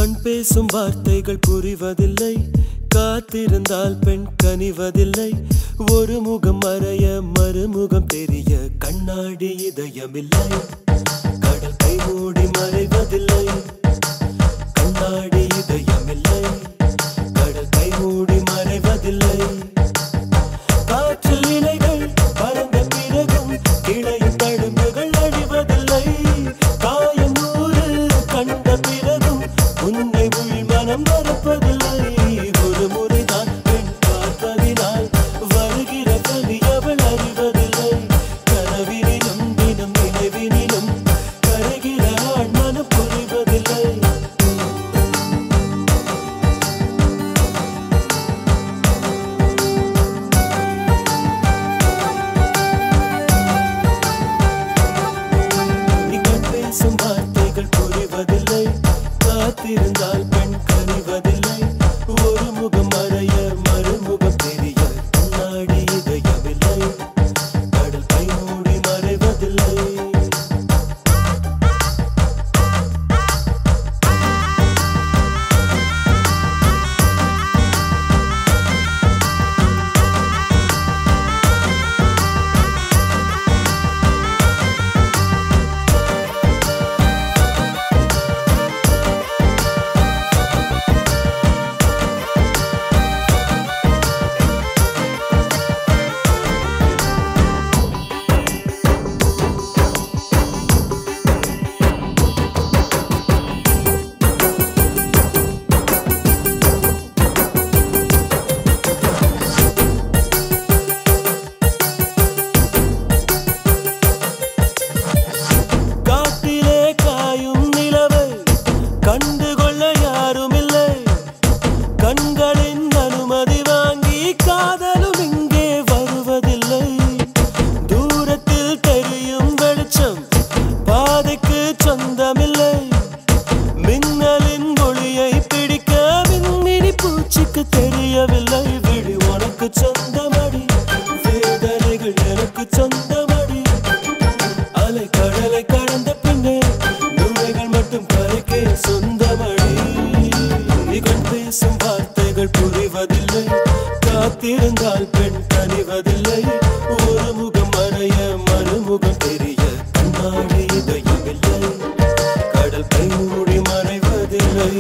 கண் பேசும் வார்த்தைகள் புரிவதில்லை காத்திருந்தால் பெண் கனிவதில்லை ஒரு முகம் மறைய மறுமுகம் தெரிய கண்ணாடி இதயமில்லை கடல் கை மூடி மறைவதில்லை கண்ணாடி இதயமில்லை கடல் கை மூடி மறைவதில்லை காற்றில் இலைகள் பறந்த பிறகும் கிளையும் தழும்புகள் அழிவதில்லை காயம் நூறு கண்ட பிறகும் உன்னை உள் மனம் மறப்பதில்லை ஒரு முறைதான் பெண் பார்ப்பதினால் வருகிற கவி அவள் அறிவதில்லை கனவினிலும் தினம் நினைவினிலும் கருகிற ஆண் மனம் புரிவதில்லை இவன் பேசும் வார்த்தைகள் புரிவதில்லை காத்திருந்தால் பெண் கனிவதில்லை ஒரு முகம் மறைய மறுமுகம் தெரிய கண்ணாடி இதயமில்லை கடல் கை மூடி மறைவதில்லை காட்டிலே காயும் நிலவை கண்டுகொள்ள யாருமில்லை கண்களின் அனுமதி வாங்கி காதலும் இங்கே வருவதில்லை தூரத்தில் தெரியும் வெளிச்சம் பாதைக்கு சொந்தமில்லை மின்னலின் ஒளியை பிடிக்க மின்மினி பூச்சிக்கு தெரியவில்லை விழி உனக்கு சொந்தமடி வேதனைகள் எனக்கு சொந்தமடி அலை கடலை கடந்த பின்னே நுரைகள் மட்டும் கரைக்கே சொந்தமடி கண் பேசும் வார்த்தைகள் புரிவதில்லை காத்திருந்தால் பெண் கனிவதில்லை ஒரு முகம் மறைய மறுமுகம் தெரிய கண்ணாடி இதயமில்லை கடல் கை மூடி மறைவதில்லை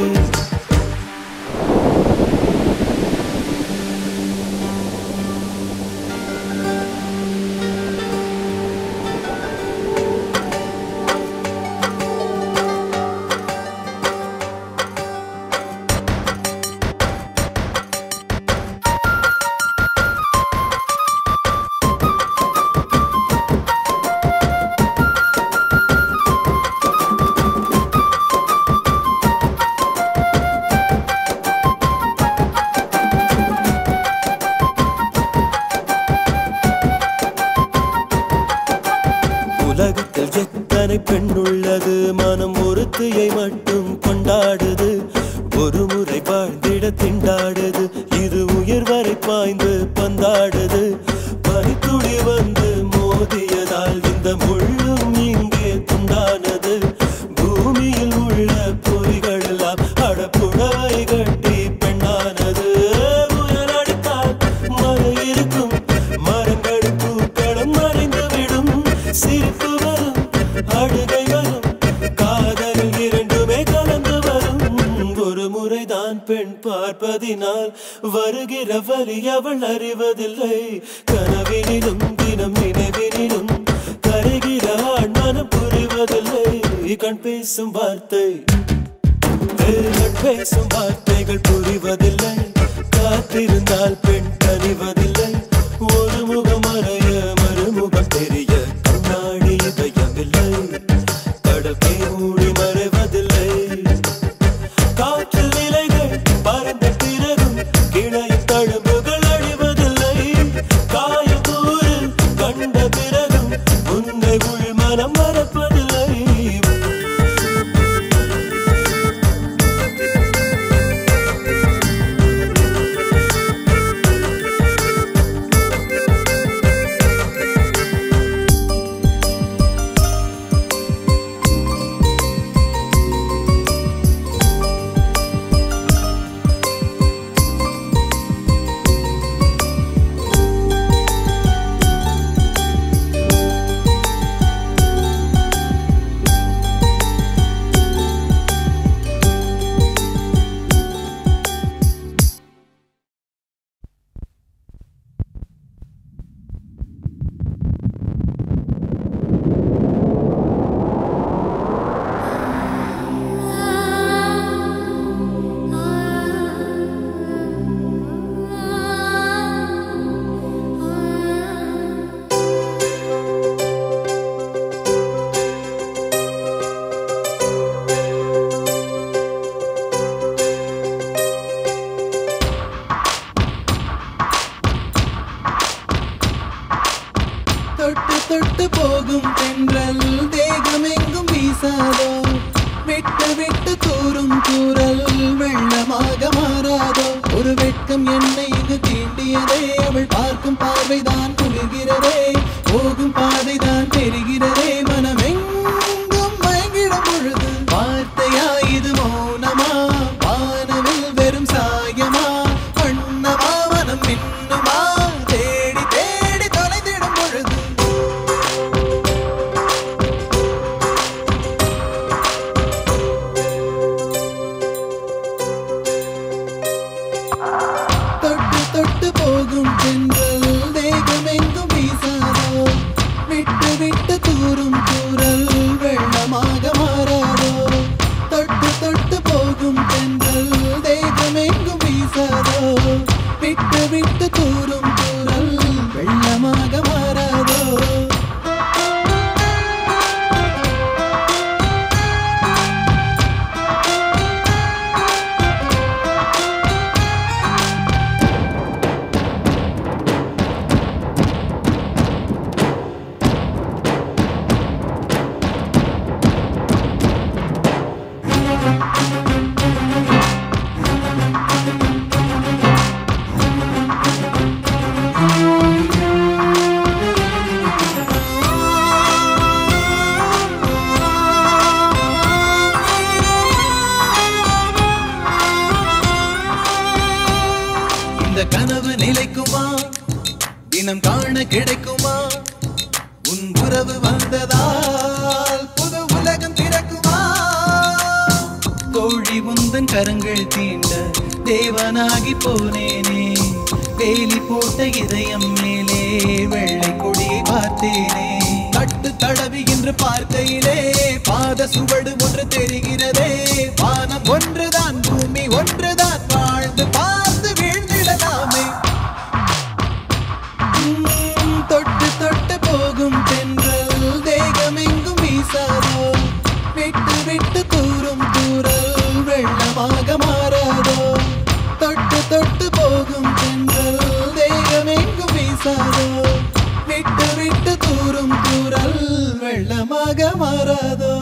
உலகத்தில் எத்தனை பெண் உள்ளது மனம் ஒருத்தியை மட்டும் கொண்டாடுது ஒரு முறை வாழ்ந்திட திண்டாடுது இது உயிர் வரை பாய்ந்து பந்தாடுது பனித்துளி வந்து மோதியதால் இந்த முள்ளும் இங்கே துண்டானது பூமியில் உள்ள பொறிகள் எல்லாம் அடப்புடவை கட்டி பெண்ணானது புயல் அடித்தால் மழை இருக்கும் மரங்கள் பூக்களும் மறைந்து விடும் சிரிப்பு வரும் அழுகை வரும் காதலில் இரண்டுமே கலந்து வரும் ஒரு முறைதான் பெண் பார்ப்பதினால் வருகிற வலி அவள் அறிவதில்லை கனவினிலும் தினம் நினைவினிலும் கரைகிற ஆண் மனம் புரிவதில்லை கண் பேசும் வார்த்தை கண் பேசும் வார்த்தைகள் புரிவதில்லை காத்திருந்தால் பெண் கனிவதில்லை ஒரு முகம் மறைய மறுமுகம் தெரிய கண்ணாடி இதயமில்லை கடல் கை மூடி மறைவதில்லை காற்றில் இலைகள் பறந்த பிறகும் கிளையும் தழும்புகள் அழிவதில்லை காயக்கூறு கண்ட பிறகும் உன்னை உள் மனம் மறப்பதில்லை போகும் தென்றல் தேகமெங்கும் வீசாதோ விட்டு விட்டு தூரும் தூரல் வெள்ளமாக மாறாதோ தொட்டு தொட்டு போகும் தென்றல் தேகமெங்கும் வீசாதோ விட்டு விட்டு தூரும் தூரல் வெள்ளமாக மாறாதோ இந்த கனவு நிலைக்குமா தினம் காண கிடைக்குமா உன் உறவு வந்ததால் புது உலகம் திறக்குமா கோழி உந்தன் கரங்கள் தீண்ட தேவனாகி போனேனே வேலி போட்ட இதயம் மேலே வெள்ளை கொடியை பார்த்தேனே தட்டு தடவி என்று பார்க்கையிலே பாத சுவடு ஒன்று தெரிகிறதே வானம் ஒன்றுதான் பூமி ஒன்றுதான் வாழ்ந்து பார்த்து வீழ்ந்திடலாமே உம், தொட்டு தொட்டு போகும் தென்றல் தேகமெங்கும் வீசாதோ விட்டு விட்டு தூரும் தூரல் வெள்ளமாக மாறாதோ தொட்டு தொட்டு போகும் தென்றல் தேகமெங்கும் வீசாதோ விட்டு விட்டு தூரும் தூரல் வெள்ளமாக மாறாதோ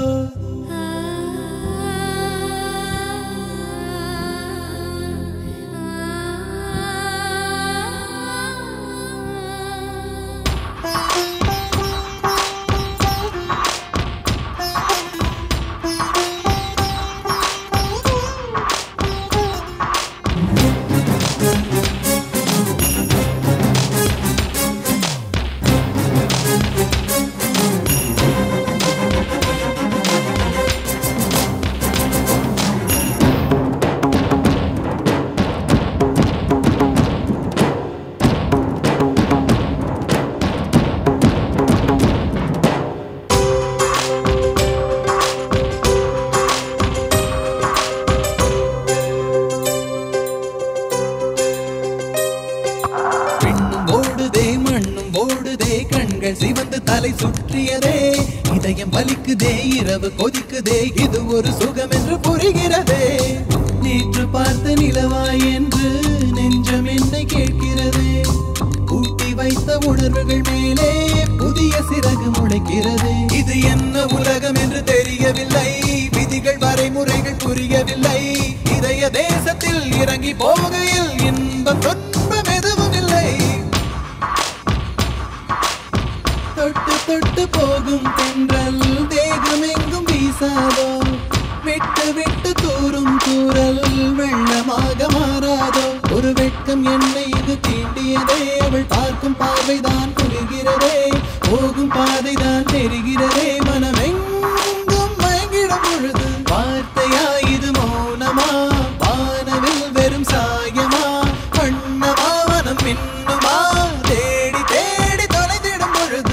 பெண்ணும் ஓடுதே மண்ணும் ஓடுதே கண்கள் சிவந்து தலை சுற்றியதே இதயம் வலிக்குதே இரவு கொதிக்குதே இது ஒரு சுகம் என்று புரிகிறதே நேற்று பார்த்த நிலவாய் என்று நெஞ்சம் என்னை கேட்கிறதே கூட்டி வைத்த உணர்வுகள் மேலே புதிய சிறகு முளைக்கிறது இது என்ன உலகம் என்று தெரியவில்லை விதிகள் வரைமுறைகள் புரியவில்லை இதய தேசத்தில் இறங்கி போகையில் இன்பம் துன்பம் எதுவும் இல்லை தொட்டு தொட்டு போகும் தென்றல் தேகம் எங்கும் வீசாதோ விட்டு விட்டு தூரும் தூரல் வெள்ளமாக மாறாதோ ஒரு வெட்கம் என்னை இது தீண்டியதே அவள் பார்க்கும் பார்வைதான் குளிர்கிறதே போகும் பாதைதான் தெரிகிறதே மனமெங்கும் மயங்கிடும் பொழுது வார்த்தையா இது மௌனமா வானவில் வெறும் சாயமா வண்ணமா மனம் மின்னுமா தேடி தேடி தொலைந்திடும் பொழுது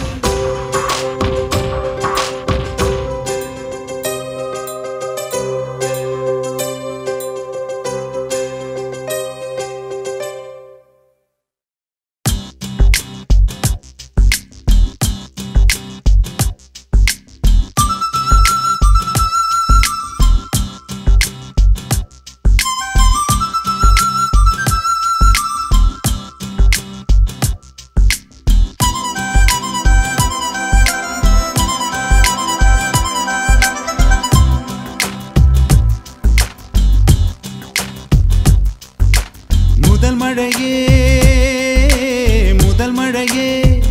முதல் மழையே முதல் மழையே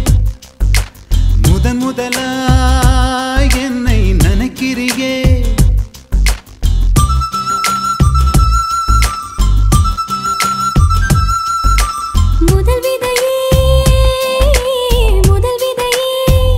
முதன் முதலாய் என்னை நினைக்கிறியே முதல் விதையே முதல் விதையே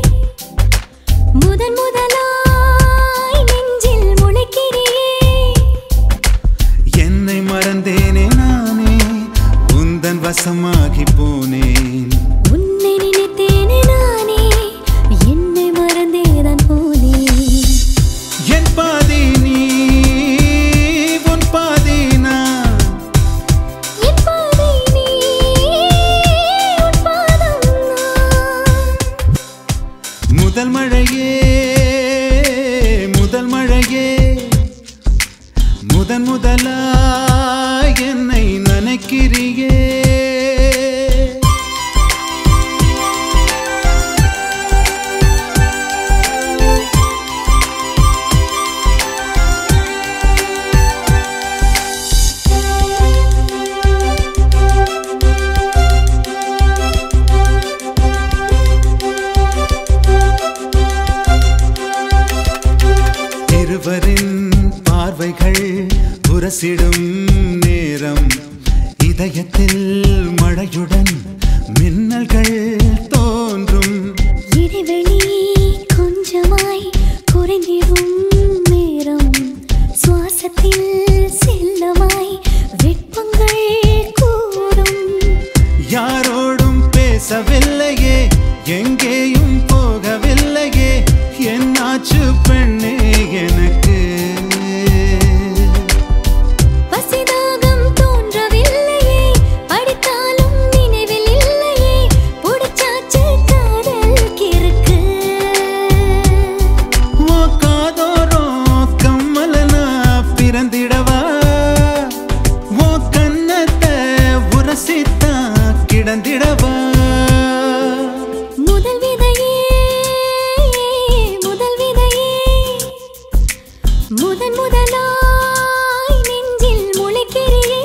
முதன் முதலாய் நெஞ்சில் முளைக்கிறியே என்னை மறந்தேனே நானே உந்தன் வசமாகி போனேன் உன்னை நினைத்தேனே நானே என்னை மறந்தேதான் போனேன் என் பாதி நீ உன் பாதி நான் என் பாதை நீ உன் பாதம் நான் முதல் மழையே முதல் மழையே முதன் முதலா என்னை நினைக்கிறியே இருவரின் பார்வைகள் உரசிடும் நேரம் இதயத்தில் மழையுடன் மின்னல்கள் தோன்றும் இடைவெளி கொஞ்சமாய் குறைந்திடும் நேரம் சுவாசத்தில் செல்லமாய் வெப்பங்கள் கூடும் யாரோடும் பேசவில்லையே எங்கேயும் போகவில்லையே என்னாச்சு பெண்ணே எனக்கு பசிதாகம் தோன்றவில்லையே படித்தாலும் நினைவில் இல்லையே புடிச்சாச்சு காதல் கிறுக்கு ஓ காதோரம் கம்மலனா பிறந்திடவா ஓ கண்ணத்தை உரசித்தா கிடந்திடவா முதல் விதையே முதல் விதையே முதன் முதலாய் நெஞ்சில் முளைக்கிறியே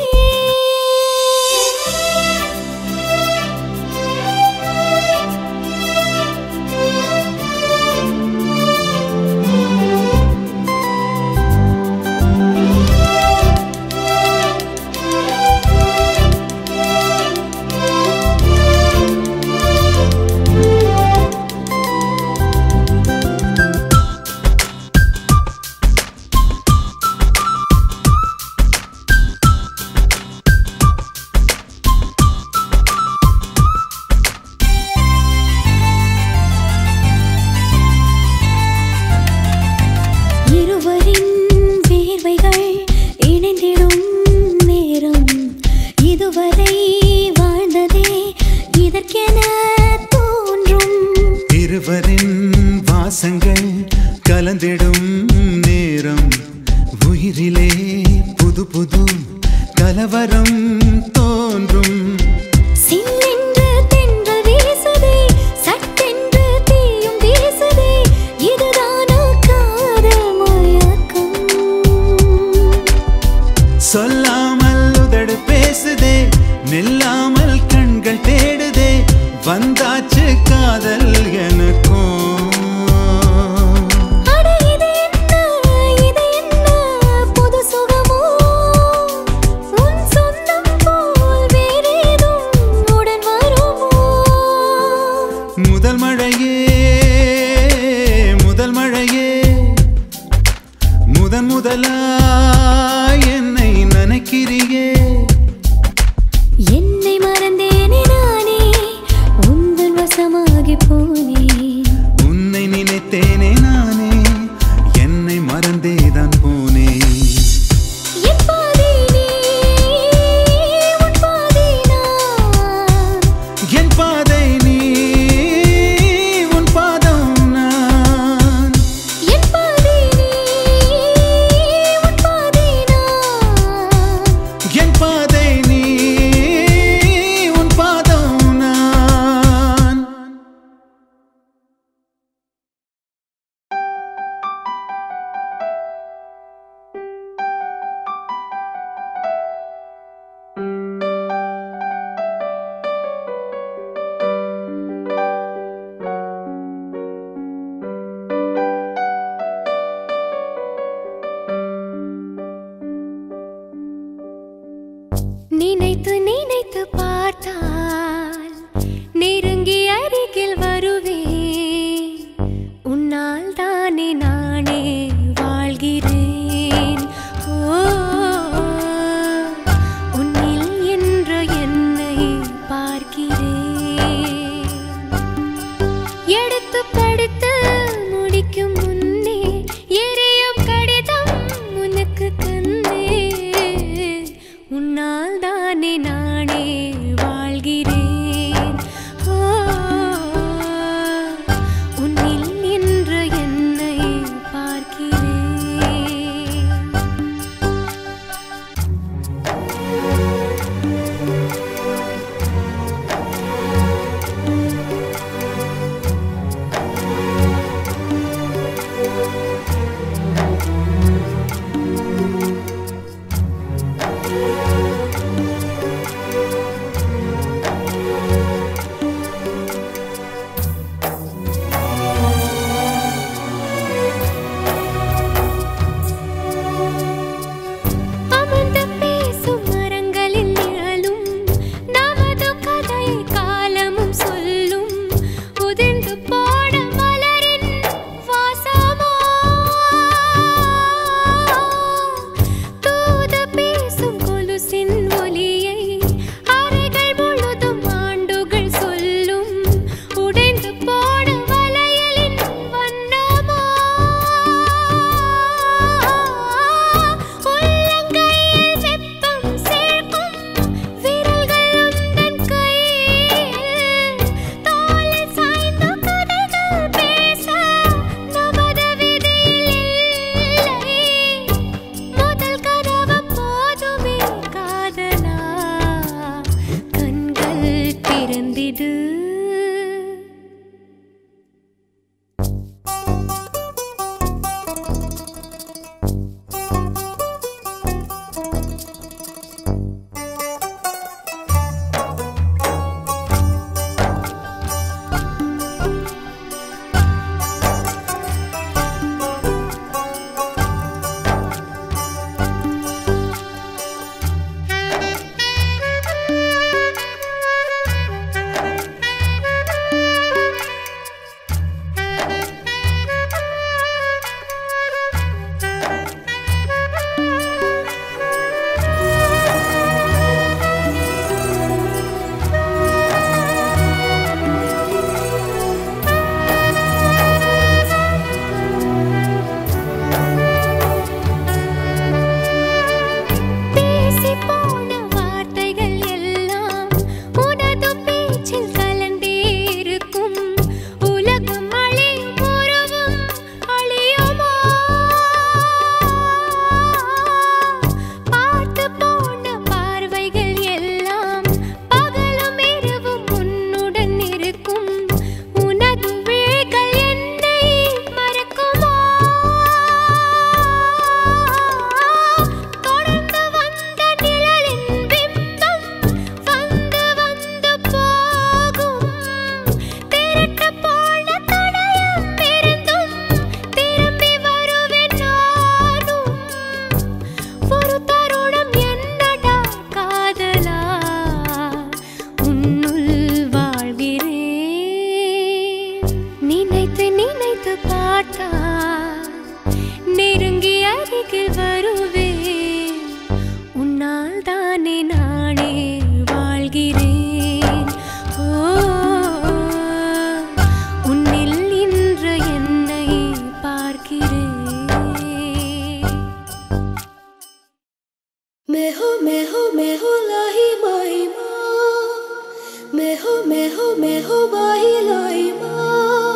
இருவரின் வேர்வைகள் இணைந்திடும் நேரம் இதுவரை வாழ்ந்ததே இதற்கென தோன்றும் இருவரின் வாசங்கள் கலந்திடும் நேரம் உயிரிலே புது புது கலவரம் தோன்றும் சில்லென்று தென்றல் வீசுதே சட்டென்று தீயும் வீசுதே இதுதானா காதல் மயக்கம் சொல்லாமல் உதடு பேசுதே நில்லாமல் கண்கள் தேடுதே வந்தாச்சு காதல் எனக்கும் அட இது என்ன இது என்ன புது சுகமோ உன் சொந்தம் போல் வேறேதும் உடன் வருமோ முதல் மழையே முதல் மழையே முதன் முதலா என்னை நினைக்கிறியே என்னை மறந்தேனே நானே உந்தன் வசமாகி போனேன் உன்னை நினைத்தேனே நானே என்னை மறந்தேதான் போனேன் என் பாதை நீ உன் பாதை நான் என் பாதை நீ உன் பாதம் நான் என் பாதை நீ உன் பாதை நான் என் பாதை நீ உன் பாதம் நான் நினைத்து நினைத்து பார்த்தால் நெருங்கி அருகில் வருவேன் உன்னால் தானே நானே வாழ்கிறேன் ஓ உன்னில் என்று என்னை தானே நானே வாழ்கிறேன் ஓ உன்னில் இன்று என்னை பார்க்கிறேன் मैं हो मैं हो मैं हो लाही माही माँ मैं हो मैं हो मैं हो माही लाई माँ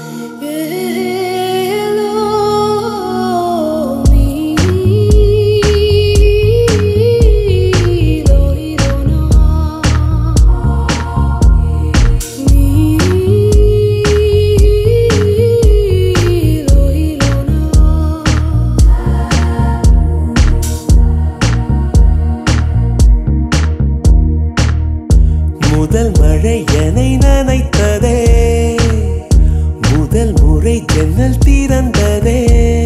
ये लो मी लो ही लो ना मी लो ही लो ना முதல் மழை என்னை நனைத்ததே முதல் முறை ஜன்னல் திறந்ததே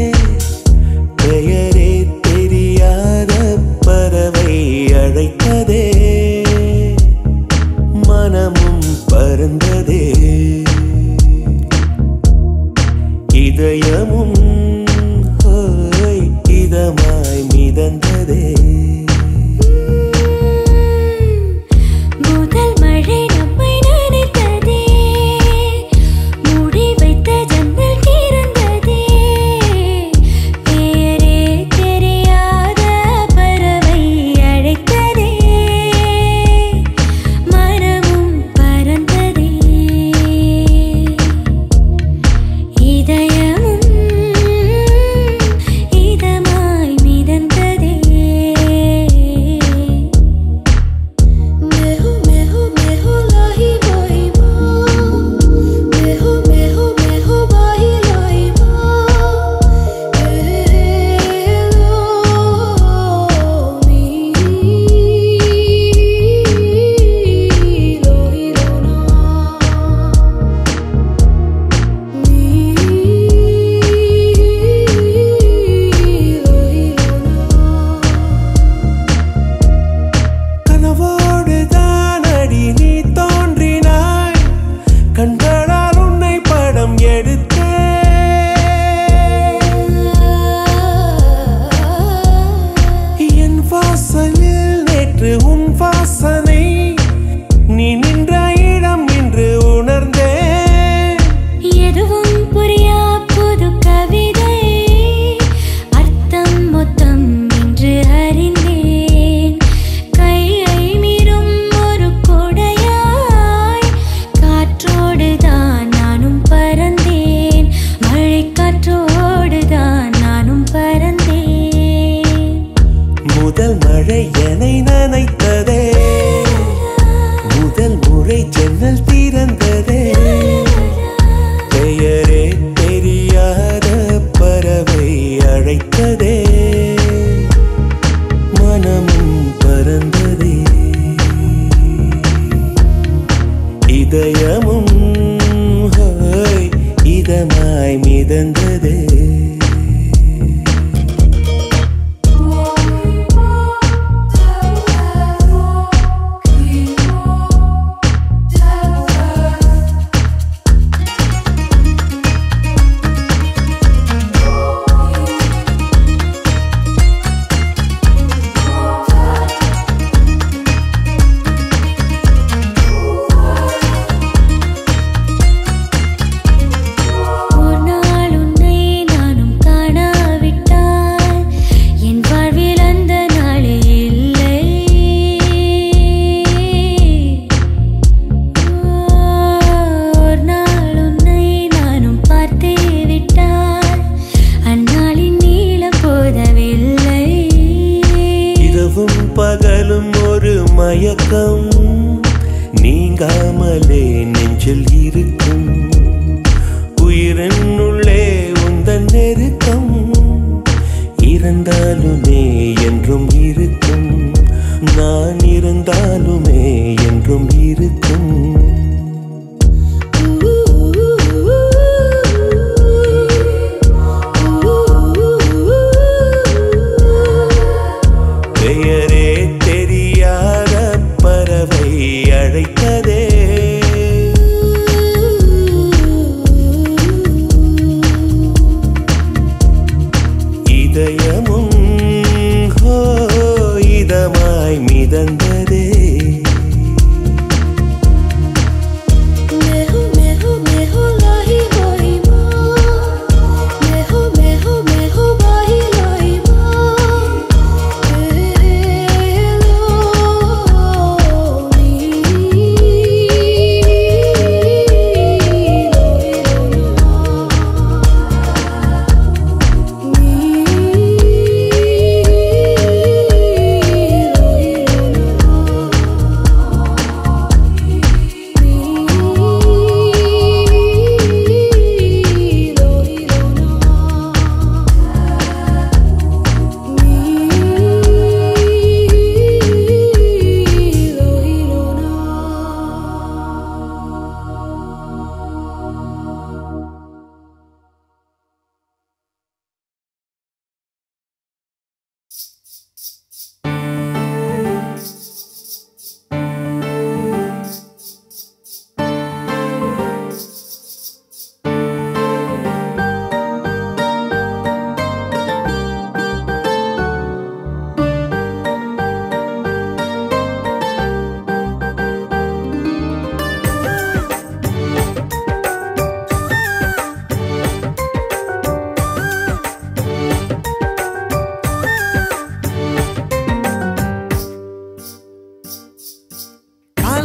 பெயரே தெரியாத பறவை அழைத்ததே மனமும் பறந்ததே இதயமும் ஹோய், இதமாய் மிதந்ததே முதல் மழை நம்மை நனைத்ததே மூடி வைத்த ஜன்னல் திறந்ததே பெயரே தெரியாத பறவை அழைத்ததே மனமும் பறந்ததே இதயமும் இதமாய் மிதந்ததே मैं हो मैं हो मैं हो लाही माही माँ मैं हो मैं हो मैं हो माही लाई माँ ये लो मी लो ही लो ना मी लो ही लो ना கனவோடு தானடி நீ தோன்றினாய் கண்களால் உன்னை படம் எடுத்தேன் என் வாசலில் நேற்று உன் வாசனை நீ நின்ற இடம் என்று உணர்ந்தேன் எதுவும் புரியா புது கவிதை அர்த்தம் மொத்தம் என்று அறிந்தேன் கையை மீறும் ஒரு கொடையாய் காற்றோடு தான் நானும் பறந்தேன் மழை காற்றோடு தான் நானும் பறந்தேன் முதல் மழை என்னை நனைத்ததே முதல் முறை ஜன்னல் திறந்ததே பெயரே தெரியாத பறவை அழைத்ததே மனமும் பறந்ததே இதயமும் ஹோய், இதமாய் மிதந்ததே ஒரு நாள் உன்னை நானும் காணாவிட்டால் என் வாழ்வில் அந்த நாளே இல்லை ஒரு நாள் உன்னை நானும் பார்த்தே விட்டால் அந்நாளின் நீளம் போதவில்லை இரவும் பகலும் ஒரு மயக்கம் நீங்காமலே நெஞ்சில் இருக்கும் உயிரின் உள்ளே உந்தன் நெருக்கம் இருந்தாலுமே என்றும் இருக்கும் நான் இருந்தாலுமே என்றும் இருக்கும் பெயரே தெரியாத பறவை அழைத்ததே இதயமும் ஹோ இதமாய்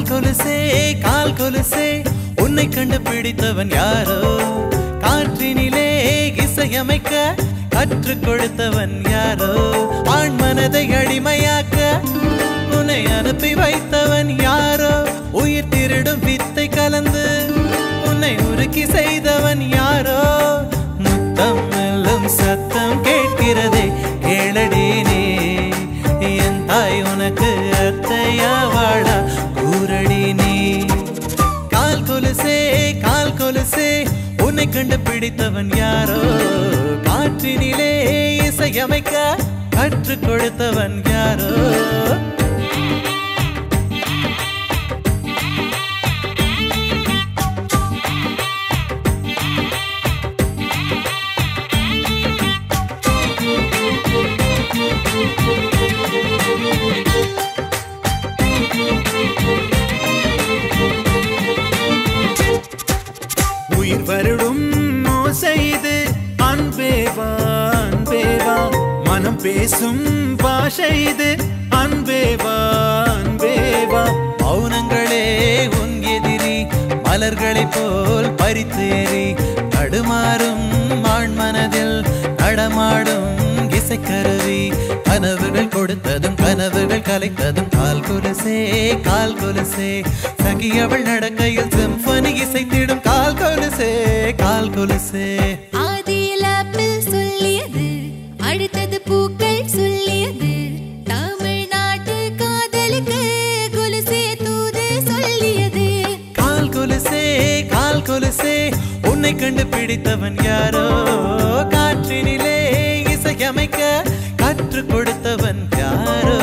கால் கொலுசே கால் கொலுசே உன்னை கண்டு பிடித்தவன் யாரோ காற்றினிலே இசையமைக்க கற்றுக் கொடுத்தவன் யாரோ ஆண் மனதை அடிமையாக்க உன்னை அனுப்பி வைத்தவன் யாரோ உயிர் திருடும் வித்தை கலந்து உன்னை உருக்கி செய்தவன் யாரோ முத்தம் மெல்லும் சத்தம் கேட்கிறதே கேளடி நீ என் தாய் உனக்கு அத்தையா வாழா கூரடி நீ கால் கொலுசே கால் கொலுசே உன்னை கண்டு பிடித்தவன் யாரோ காற்றினிலே இசையமைக்க கற்றுக் கொடுத்தவன் யாரோ உயிர் வருடும் ஓசைது அன்பேவா அன்பேவா மனம் பேசும் பாஷை இது அன்பேவா அன்பேவா மௌனங்களே உன் எதிரி மலர்களைப் போல் பறித்தேறி தடுமாறும் ஆண் மனதில் நடமாடும் இசைக்கருவி கனவுகள் கொடுத்ததும் கனவுகள் கலைத்ததும் கால் கொலுசே கால் கொலுசே சகியவள் நடக்கையில் சிம்பனி இசைத்திடும் கால் கொலுசே கால் கொலுசே ஆதியில் ஆப்பிள் சொல்லியது அடுத்தது பூக்கள் சொல்லியது தமிழ்நாட்டு காதலுக்கு கொலுசே தூது சொல்லியது கால் கொலுசே கால் கொலுசே உன்னை கண்டு பிடித்தவன் யாரோ காற்றினிலே இசையமைக்க கற்றுக் கொடுத்தவன் யாரோ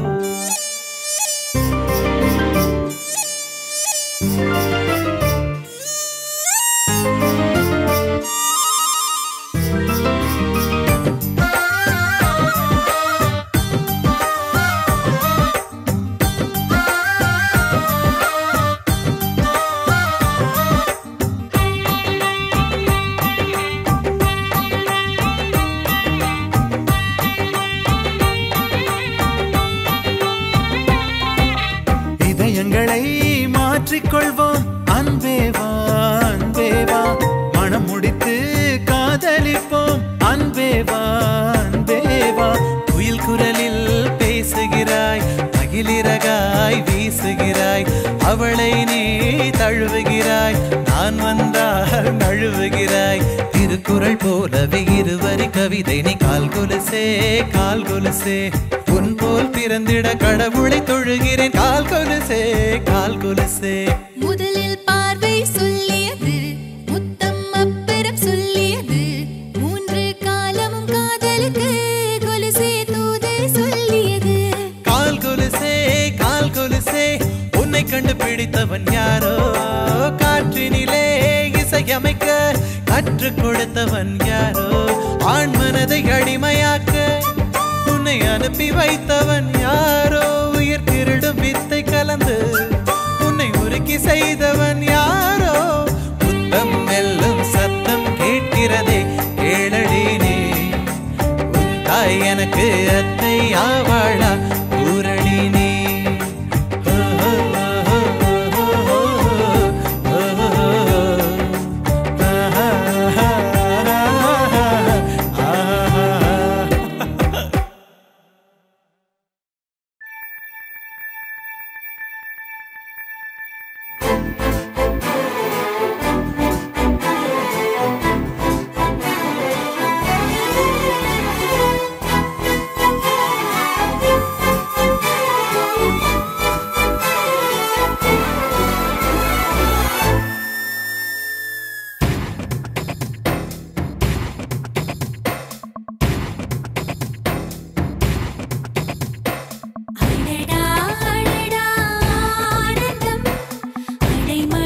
இதயங்களை மாற்றிக்கொள்வோம் அன்பேவா அன்பேவா மனம் முடித்து காதலிப்போம் அன்பேவா அன்பேவா குயில் குரலில் பேசுகிறாய் அகிலிறகாய் வீசுகிறாய் அவளை நீ தழுவுகிறாய் நான் வந்தால் நழுவுகிறாய் திருக்குறள் போலவே இருவரி கவிதை நீ கால் கொலுசே கால் கொலுசே உன் போல் பிறந்திட கடவுளை தொழுகிறேன் கால் கொலுசே கால் கொலுசே முதலில் பார்வை சொல்லியது முத்தம் அப்புறம் சொல்லியது மூன்று காலமும் காதலுக்கு கொலுசே தூது சொல்லியது கால் கொலுசே கால் கொலுசே உன்னை கண்டு பிடித்தவன் யாரோ காற்றினிலே இசையமைக்க கற்றுக் கொடுத்தவன் யாரோ ஆண் மனதை அடிமையாக்க உன்னை அனுப்பி வைத்தவன் யாரோ உயிர் திருடும் வித்தை கலந்து உன்னை உருக்கி செய்தவன் யாரோ முத்தம் மெல்லும் சத்தம் கேட்கிறதே கேளடி நீ உன் தாய் எனக்கு அத்தை ஆவாளா ஊரணி நீ அடடா அடடா ஆனந்தம் அடை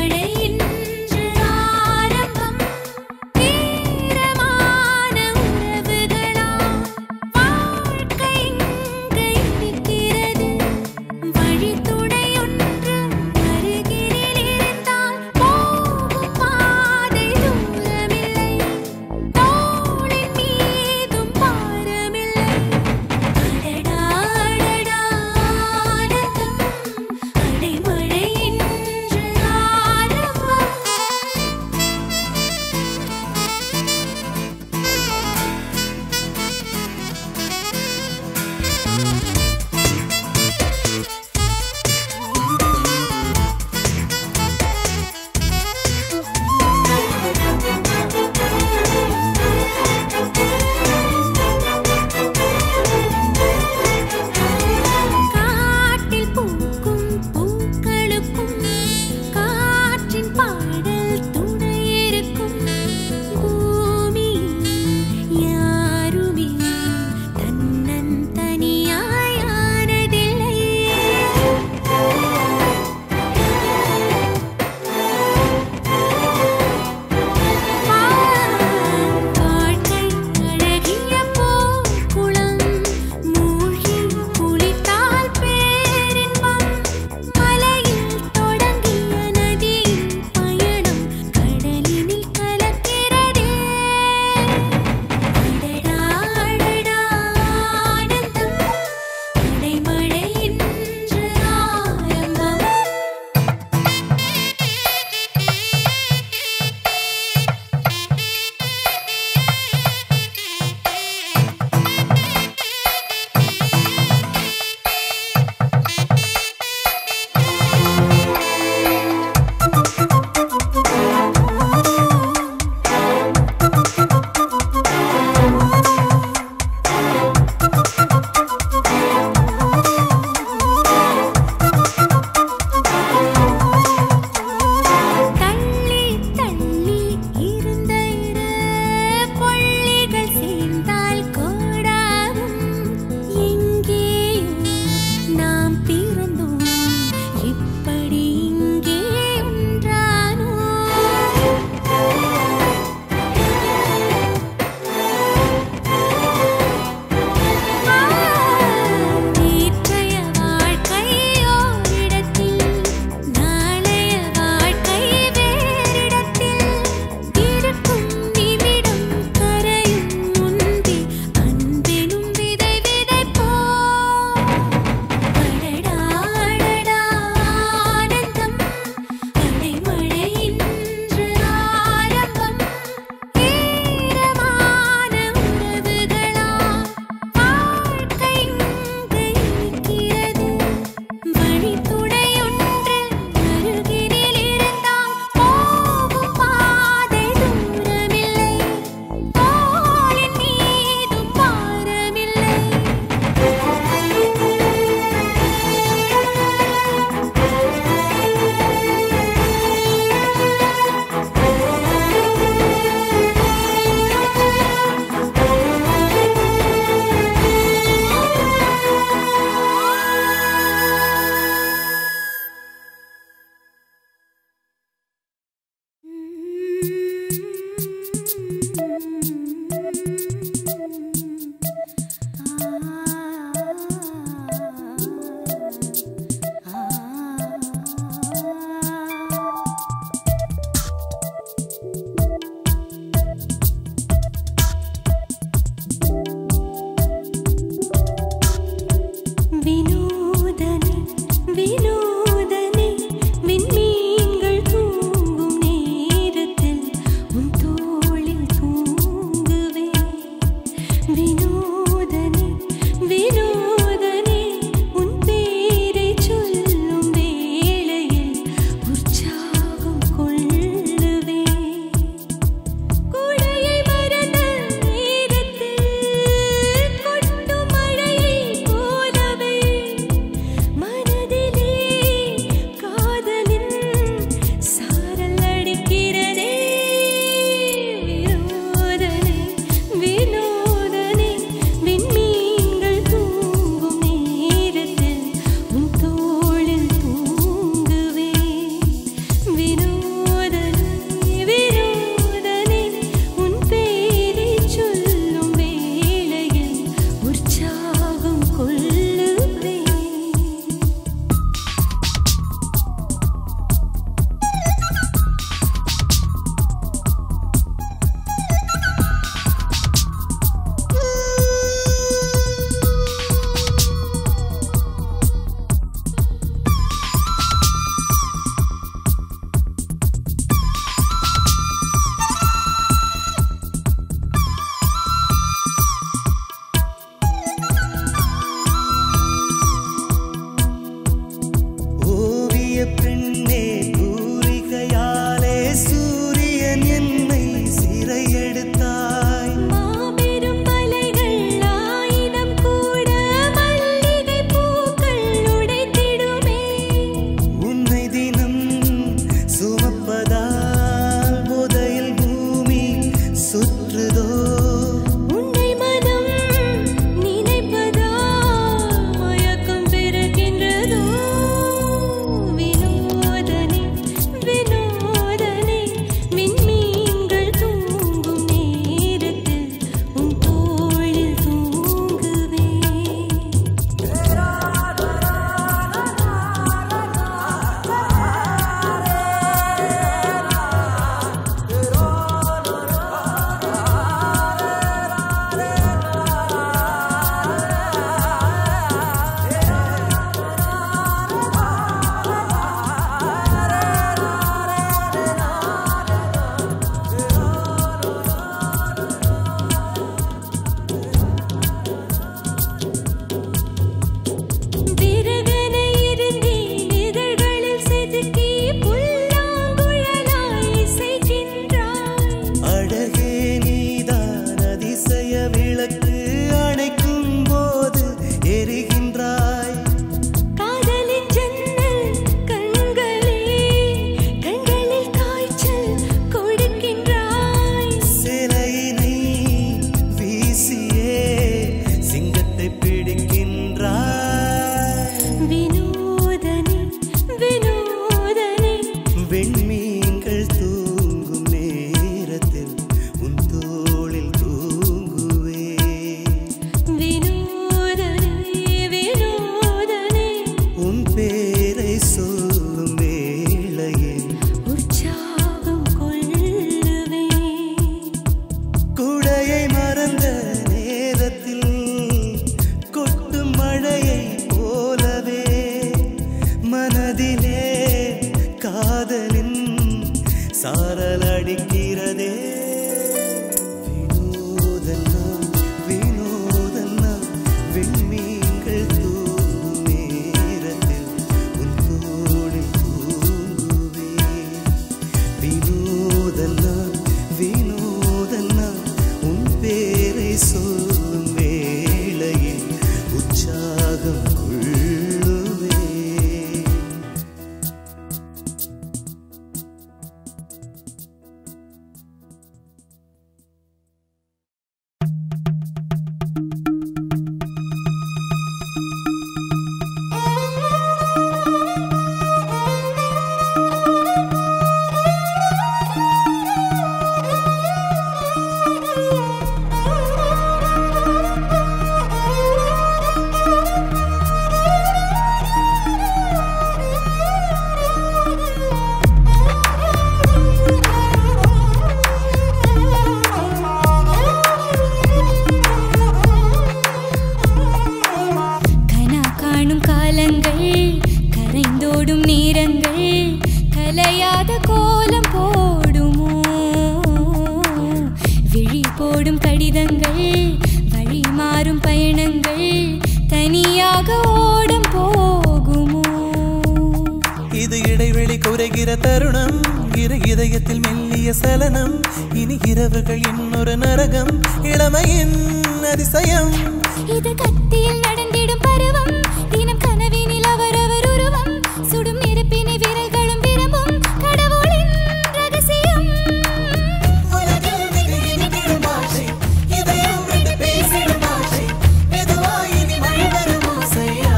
மாறும் பயணங்கள் தனியாக ஓடம் போகுமோ இது இடைவெளி குறைகிற தருணம் இரு இதயத்தில் மெல்லிய சலனம் இனி இரவுகள் இன்னொரு நரகம் இளமையின் அதிசயம் இது கத்தியில் நடந்திடும் பருவம் தினம் கனவினில் அவரவர் உருவம் சுடும் நெருப்பினை விரல்களும் விரும்பும் கடவுளின் ரகசியம் உலகில் மிக இனிதிடும் பாஷை, இதயம் விட்டு பேசிடும் பாஷை, மெதுவாய் இனி மழை வரும் ஓசையா.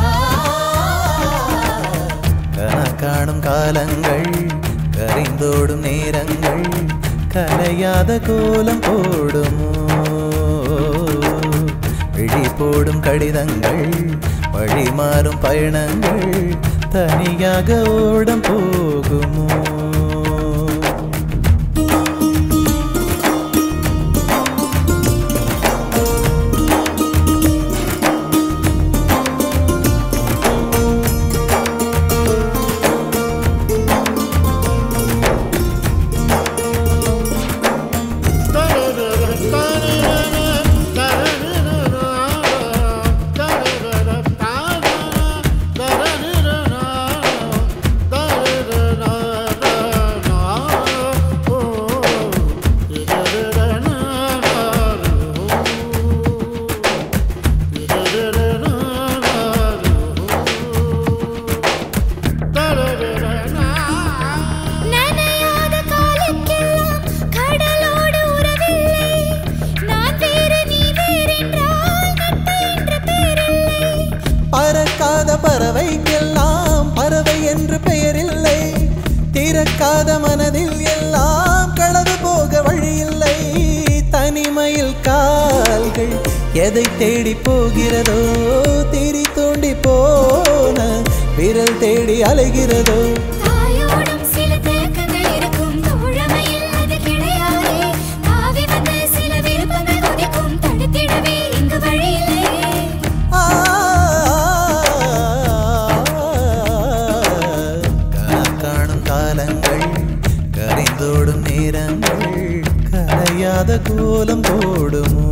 கனா காணும் காலங்கள் கரைந்தோடும் நேரங்கள் கலையாத கோலம் போடுமோ விழி போடும் கடிதங்கள் வழி மாறும் பயணங்கள் தனியாக ஓடம் போகுமோ நனையாத காலுக்கெல்லாம் கடலோடு உறவில்லை நான் வேறு நீ வேறென்றால் நட்பு என்ற பேரில்லை பறக்காத பறவைக்கெல்லாம் பறவை என்று பெயரில்லை திறக்காத மனதில் எல்லாம் களவு போக வழியில்லை தனிமையில் கால்கள் எதை தேடி போகிறதோ திரி தோண்டி போன விரல் தேடி அலைகிறதோ தாயோடும் சில தேக்கங்கள் இருக்கும் தோழமையில் அது கிடையாதே தாவி வந்த சில விருப்பங்கள் கொதிக்கும் தடுத்திடவே இங்கு வழியில்லை ஆ, கனா காணும் காலங்கள் கரைந்தோடும் நேரங்கள் கரையாத கோலம் போடுமோ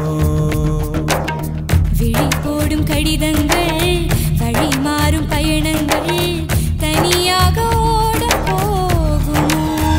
விழி போடும் கடிதங்கள் வழி மாறும் பயணங்கள் தனியாக ஓட போகுமோ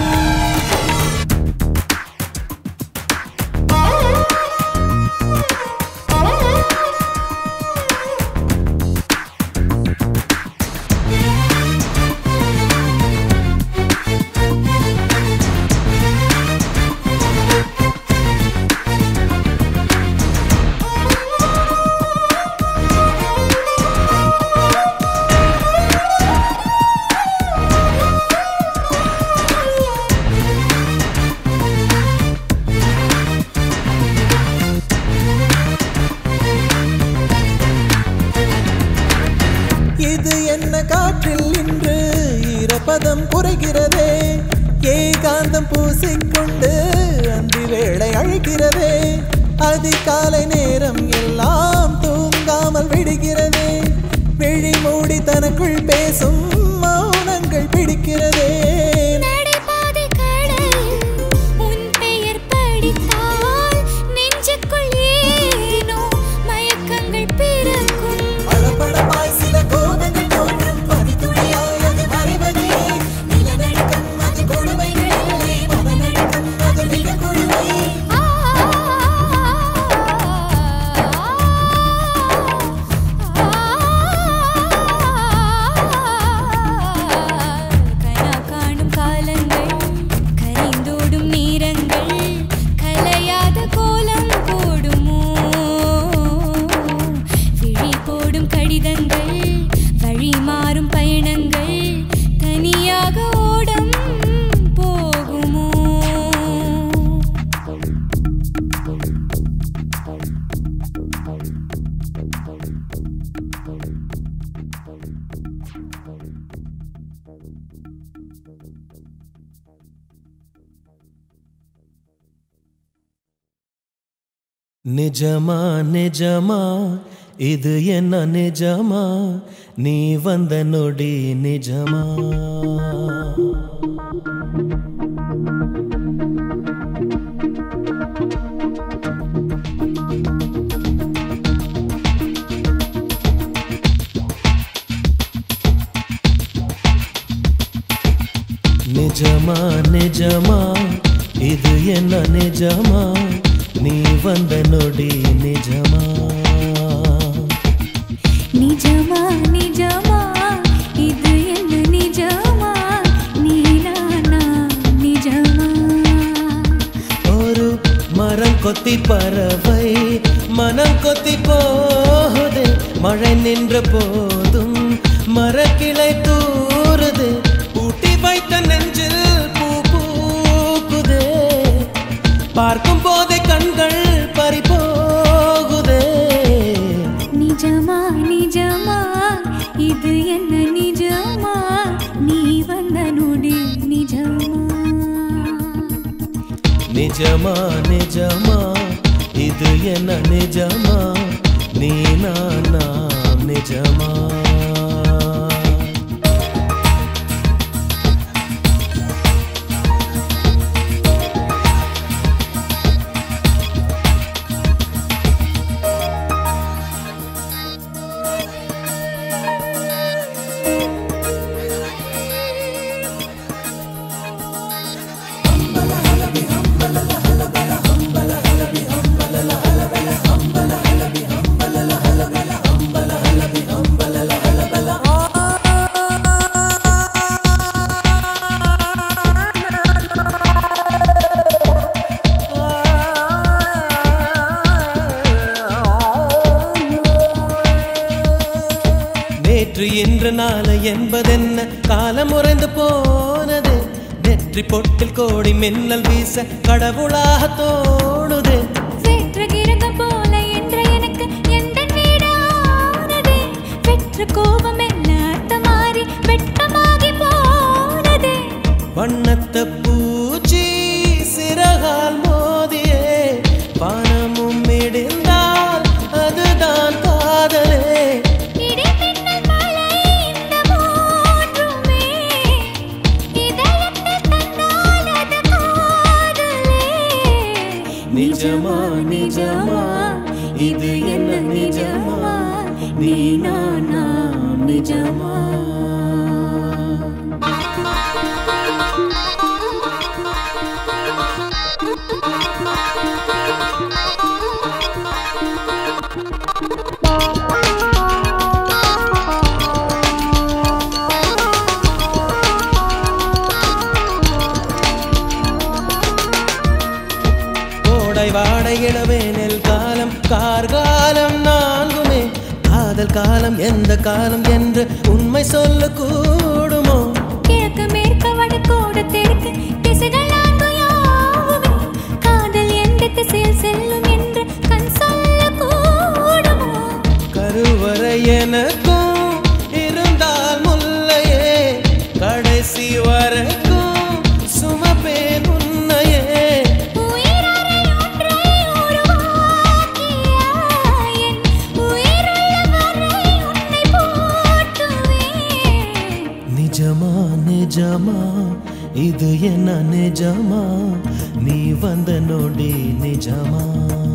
இது என்ன காற்றில் இன்று ஈரப்பதம் குறைகிறதே ஏகாந்தம் பூசிக்கொண்டு அந்தி வேளை அழைக்கிறதே அதிகாலை நேரம் எல்லாம் தூங்காமல் விடுகிறதே விழி மூடி தனக்குள் பேசும் மௌனங்கள் பிடிக்கிறதே நடைபாதை கடலில் உன் பெயர் படித்தால் நெஞ்சுக்குள் ஏனோ மயக்கங்கள் பிறக்கும் படபடப்பாய் சில கோபங்கள் தோன்றும் பனித்துளியாய் அது மறைவதே நிலநடுக்கம் அது கொடுமைகள் இல்லை மனநடுக்கம் அது மிக கொடுமை ஆ கனா காணும் காலங்கள் கரைந்தோடும் நேரங்கள் கலையாத கோலம் போடுமோ விழி போடும் கடிதங்கள் வழி மாறும் பயணங்கள் தனியாக ஓடம் போகுமோ நிஜமா நிஜமா இது என்ன நிஜமா நீ வந்த நொடி நிஜமா நிஜமா நிஜமா இது என்ன நிஜமா நீ வந்த நொடி நிஜமா நிஜமா நிஜமா இது என்ன நிஜமா நீ நானா நிஜமா ஒரு மரம் கொத்தி பறவை மனம் கொத்தி போகுது மழை நின்ற போதும் மரக்கிளை தூறுது ஊட்டி வைத்த நெஞ்சில் பூ பூக்குதே பார்க்கும் போதே கண்கள் பறி போகுதே நிஜமா நிஜமா இது என்ன நிஜமா நீ வந்த நொடி நிஜமா நிஜமா நிஜமா இது என்ன நிஜமா நீ நானா நிஜமா நேற்று இன்று நாளை என்பதென்ன காலம் உறைந்து போனது நெற்றி பொட்டில் கோடி மின்னல் வீச கடவுளாக தோணுது வெற்று கிரகம் போல என்ற எனக்கு எந்த வீடானதே வெற்று கோபம் என்ன அர்த்தம் மாறி வெட்கமாகி போனதே வண்ணத்த பூச்சி சிறகால் மோதியே வானமும் மிடிந்தால் அதுதான் காதலே இடி மின்னல் மழை இந்த மூன்றுமே இதயத்தை தந்தால் அது காதலே நிஜமா நிஜமா இது என்ன நிஜமா நீ நானா நிஜமா கோடை வாடை இளவேனில் காலம் கார்காலம் நான்குமே காதல் காலம் எந்த காலம் என்று உண்மை சொல்ல கூடுமோ கிழக்கு மேற்கு வடக்கோடு தெற்கு திசைகள் நான்கு யாவுமே காதல் எந்த திசையில் செல்லும் என்று கண் சொல்ல கூடுமோ கருவறை எனக்கும் இருந்தால் முல்லையே கடைசி வரைக்கும் சுமப்பேன் உன்னையே உயிரறை ஒன்றை உருவாக்கியாய் என் உயிருள்ள வரை உன்னை போற்றுவேன் நிஜமா நிஜமா இது என்ன நிஜமா நீ வந்த நொடி நிஜமா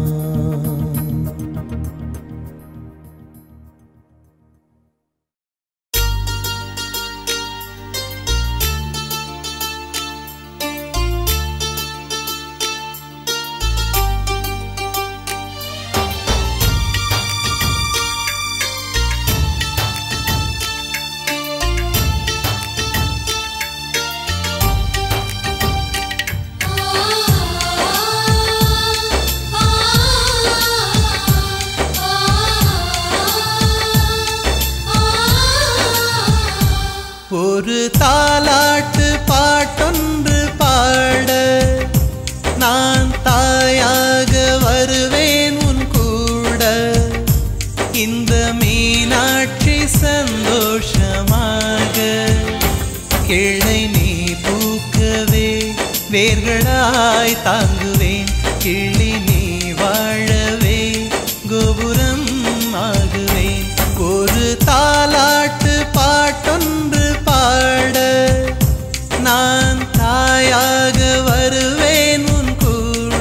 ஒரு தாலாட்டு பாட்டொன்று பாட நான் தாயாக வருவேன் உன் கூட இந்த மீனாட்சி சந்தோஷமாக கிளை நீ பூக்கவே வேர்களாய் தாங்குவேன் கிளி நீ வாழவே கோபுரம் ஆகுவேன் ஒரு தாலாட்டு பாட்டொன்று பாட நான் தாயாக வருவேன் உன் கூட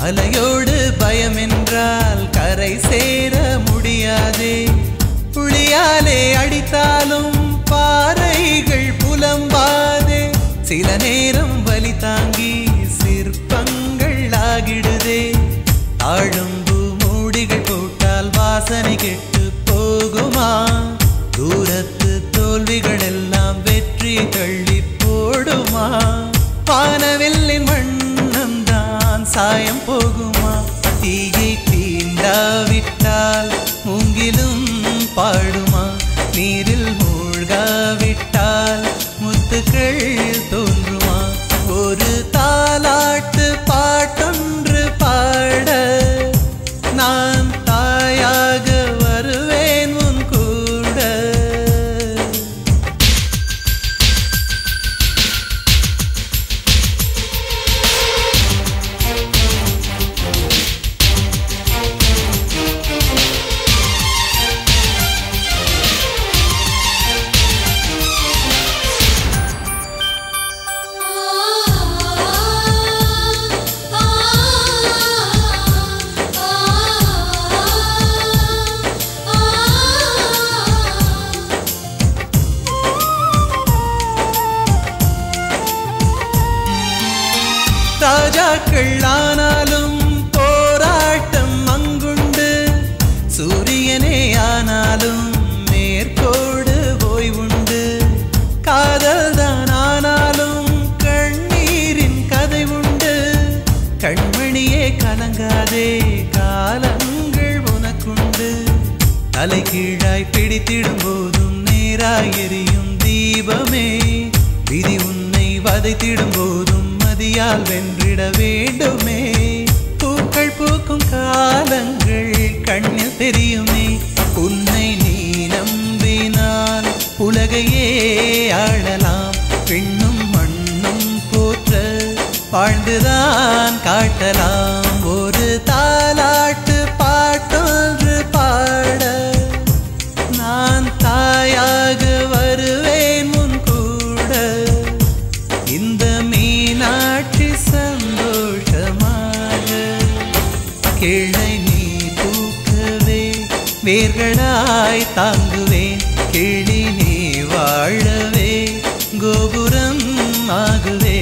அலையோடு பயம் என்றால் கரை சேர முடியாதே புளியாலே அடித்தாலும் பாறைகள் புலம்பாதே சில நேரம் வலி தாங்கி சிற்பங்கள் ஆகிடுதே தாழம்பு மூடிகள் போட்டால் வாசனை கெட்டு போகுமா தூரத்து தோல்விகள் எல்லாம் வெற்றி தள்ளி போடுமா வானவில்லின் வண்ணம் தான் சாயம் போகுமா தீயை தீண்டாவிட்டால் மூங்கிலும் பாடுமா நீரில் மூழ்காவிட்டால் முத்துக்கள் தோன்றுமா ஒரு தாலாட்டு பாட்டொன்று பாட நான் தாயாக வருவேன் உன் கூட ராஜாக்கள் ஆனாலும் போராட்டம் அங்குண்டு சூரியனே ஆனாலும் மேற்கோடு ஓய்வுண்டு காதல் தான் ஆனாலும் கண்ணீரின் கதை உண்டு கண்மணியே கலங்காதே காலங்கள் உனக்குண்டு தலை கீழாய் பிடித்திடும் போதும் நேராய் எரியும் தீபமே விதி உன்னை வதைத்திடும் போதும் மதியால் வென்றிட வேண்டுமே பூக்கள் பூக்கும் காலங்கள் கண்ணில் தெரியுமே உன்னை நீ நம்பினால் உலகையே ஆளலாம் பெண்ணும் மண்ணும் போற்ற வாழ்ந்துதான் காட்டலாம் ஒரு தாலாட்டு பாட்டொன்று பாட நான் தாயாக வருவேன் முன் கூட இந்த மீனாட்சி சந்தோஷமாக கிளை நீ பூக்கவே வேர்களாய் தாங்குவேன் கிளி நீ வாழவே கோபுரம் ஆகுவே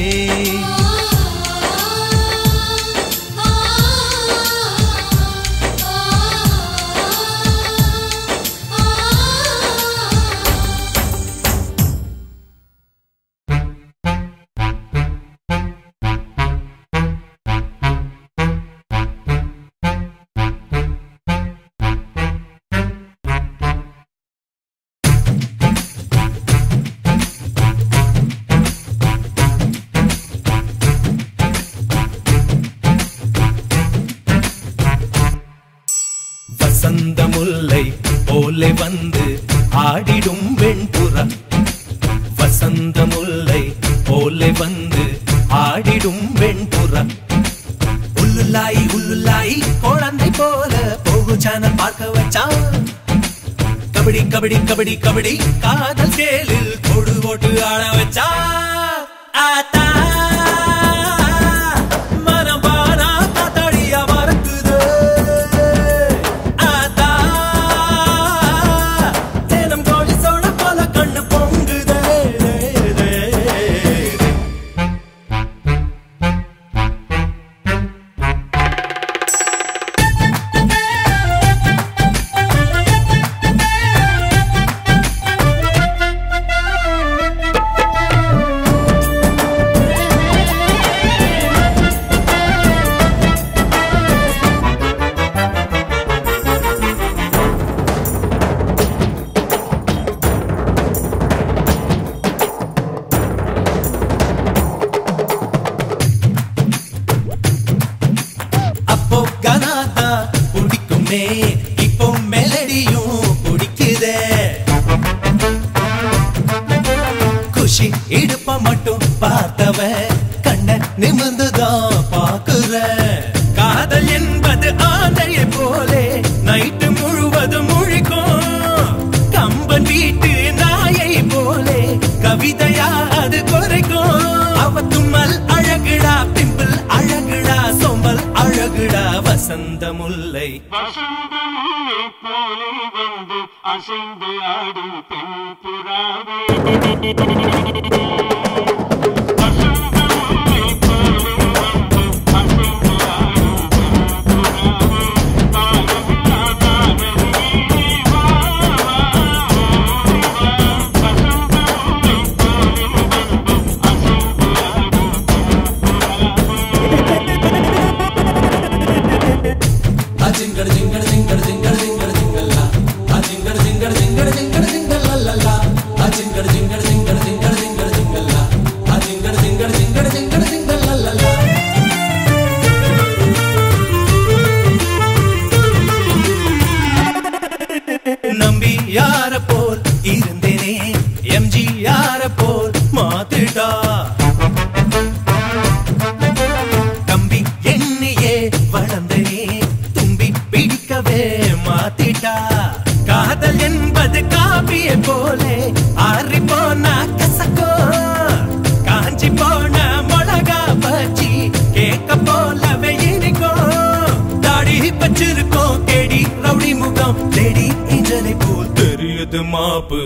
வசந்த முல்லை போலே வந்து ஆடிடும் வெண்புறா வசந்த முல்லை போலே வந்து ஆடிடும் வெண்புறா உள்ளுலாய் உள்ளுலாய் குழந்தை போல போகு சேனல் பார்க்க வச்சான் கபடி கபடி கபடி கபடி காதல் சேலில் கொடு போட்டு ஆட வச்சா ஆத்தா மனம் பாரா காத்தாடியா மறக்குது ஆத்தா தினம் கோழி சோழ போல கண்ணு பொங்குதே அப்போ கனாதா பிடிக்குமே இப்போ மெலடியும் பிடிக்குதே குஷி இடுப்ப மட்டும் பார்த்தவன் கண்ண நிமிர்ந்துதான் பாக்குற காதல் என்பது ஆந்தையை போலே நைட்டு முழுவதும் முழிக்கும் கம்பன் வீட்டு நாயை போலே கவிதையா அது குறைக்கும் அவ தும்மல் அழகுடா பிம்பிள் அழகுடா சொம்பல் அழகு வசந்த முல்லை வசந்தமுல்லை போலே வந்து அசைந்து ஆடும் பெண் புறாவே வசந்தமுல்லை போலே வந்து அசைந்து ஆடும் பெண் புறாவே தாயமில்லா காதலி வா வா ஓடி வா வசந்தமுல்லை போலே வந்து அசைந்து ஆடும் பெண் புறாவே அஜிங்கட ஜிங்கட ஜிங்கட ஜிங்கட ஜிங்கட ஜிங்கல்லா அஜிங்கட ஜிங்கட ஜிங்கட ஜிங்கட ஜிங்கல்லல்லா அஜிங்கட ஜிங்கட ஜிங்கட ஜிங்கட ஜிங்கட ஜிங்கல்லா அஜிங்கட ஜிங்கட ஜிங்கட ஜிங்கட ஜிங்கல்லல்லா நம்பி யார போல் இருந்தேனே எம்ஜி யார போல் மாத்திட்டா தம்பி எண்ணியே வளர்ந்தனே தும்பி பிடிக்கவே மாத்திட்டா காதல் என்பது காப்பிய போலே ஆறி போனா கசக்கோ காஞ்சி போன மிளகா பச்சி கேக்க போலவே இனிக்கும் தாடி பச்சிருக்கோம் கேடி ரவுடி முகம் லேடி ஏஞ்சலை போல் தெரியுது மாப்பு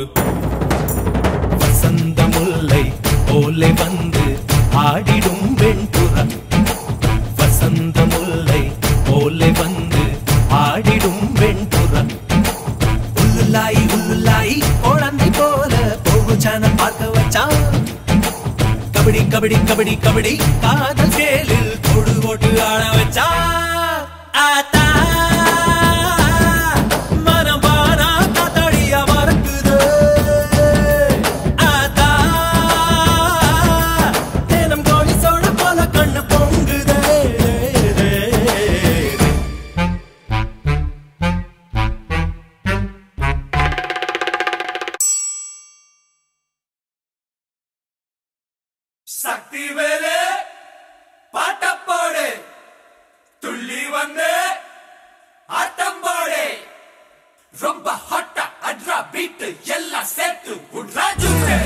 வசந்த முல்லை போலே வந்து ஆடிடும் வெண்புறா வசந்த முல்லை போலே வந்து ஆடிடும் வெண்புறா உள்ளுலாய் உள்ளுலாய் குழந்தை போல போகுச்சான பார்க்க வச்சான் கபடி கபடி கபடி கபடி காதல் கேளில் தொடு போட்டு ஆட வச்சா ஆத்தா மனம் பாரா காத்தாடியா மறக்குது ஆத்தா தினம் கோழி சோட போல கண்ணு பொங்குதே சக்தி வேலு பாட்டப்பாடு துள்ளி வந்து ஆட்டம் போடு ரொம்ப ஹாட்டா அட்ரா பீட்டு எல்லாம் சேர்த்து உட்ரா ஜூட்டு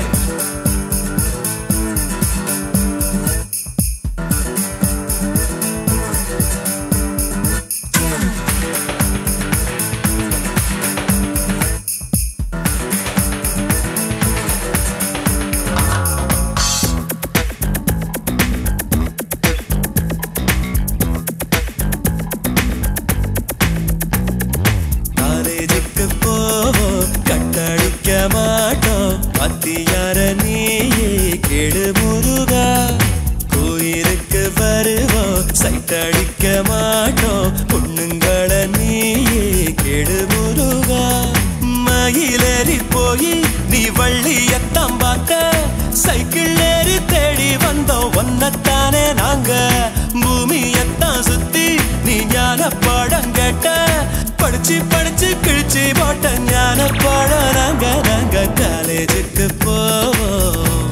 காலேஜுக்கு போவோம் கட்டடிக்க மாட்டோம் அத்தியார நீயே கெடு முருகா கோயிலுக்கு வருவோம் சைட்டடிக்க மாட்டோம் பொண்ணுங்கள நீயே கெடு முருகா மயிலேறி போய் நீ வள்ளியத்தான் பார்க்க சைக்கிள் ஏறி தேடி வந்தோம் ஒன்னத்தானே நாங்க பூமியத்தான் சுத்தி நீ ஞான பாடம் கேட்ட படிச்சு படிச்சு கிழிச்சு போட்ட ஞான பாடம் நாங்க நாங்க காலேஜுக்கு போவோம்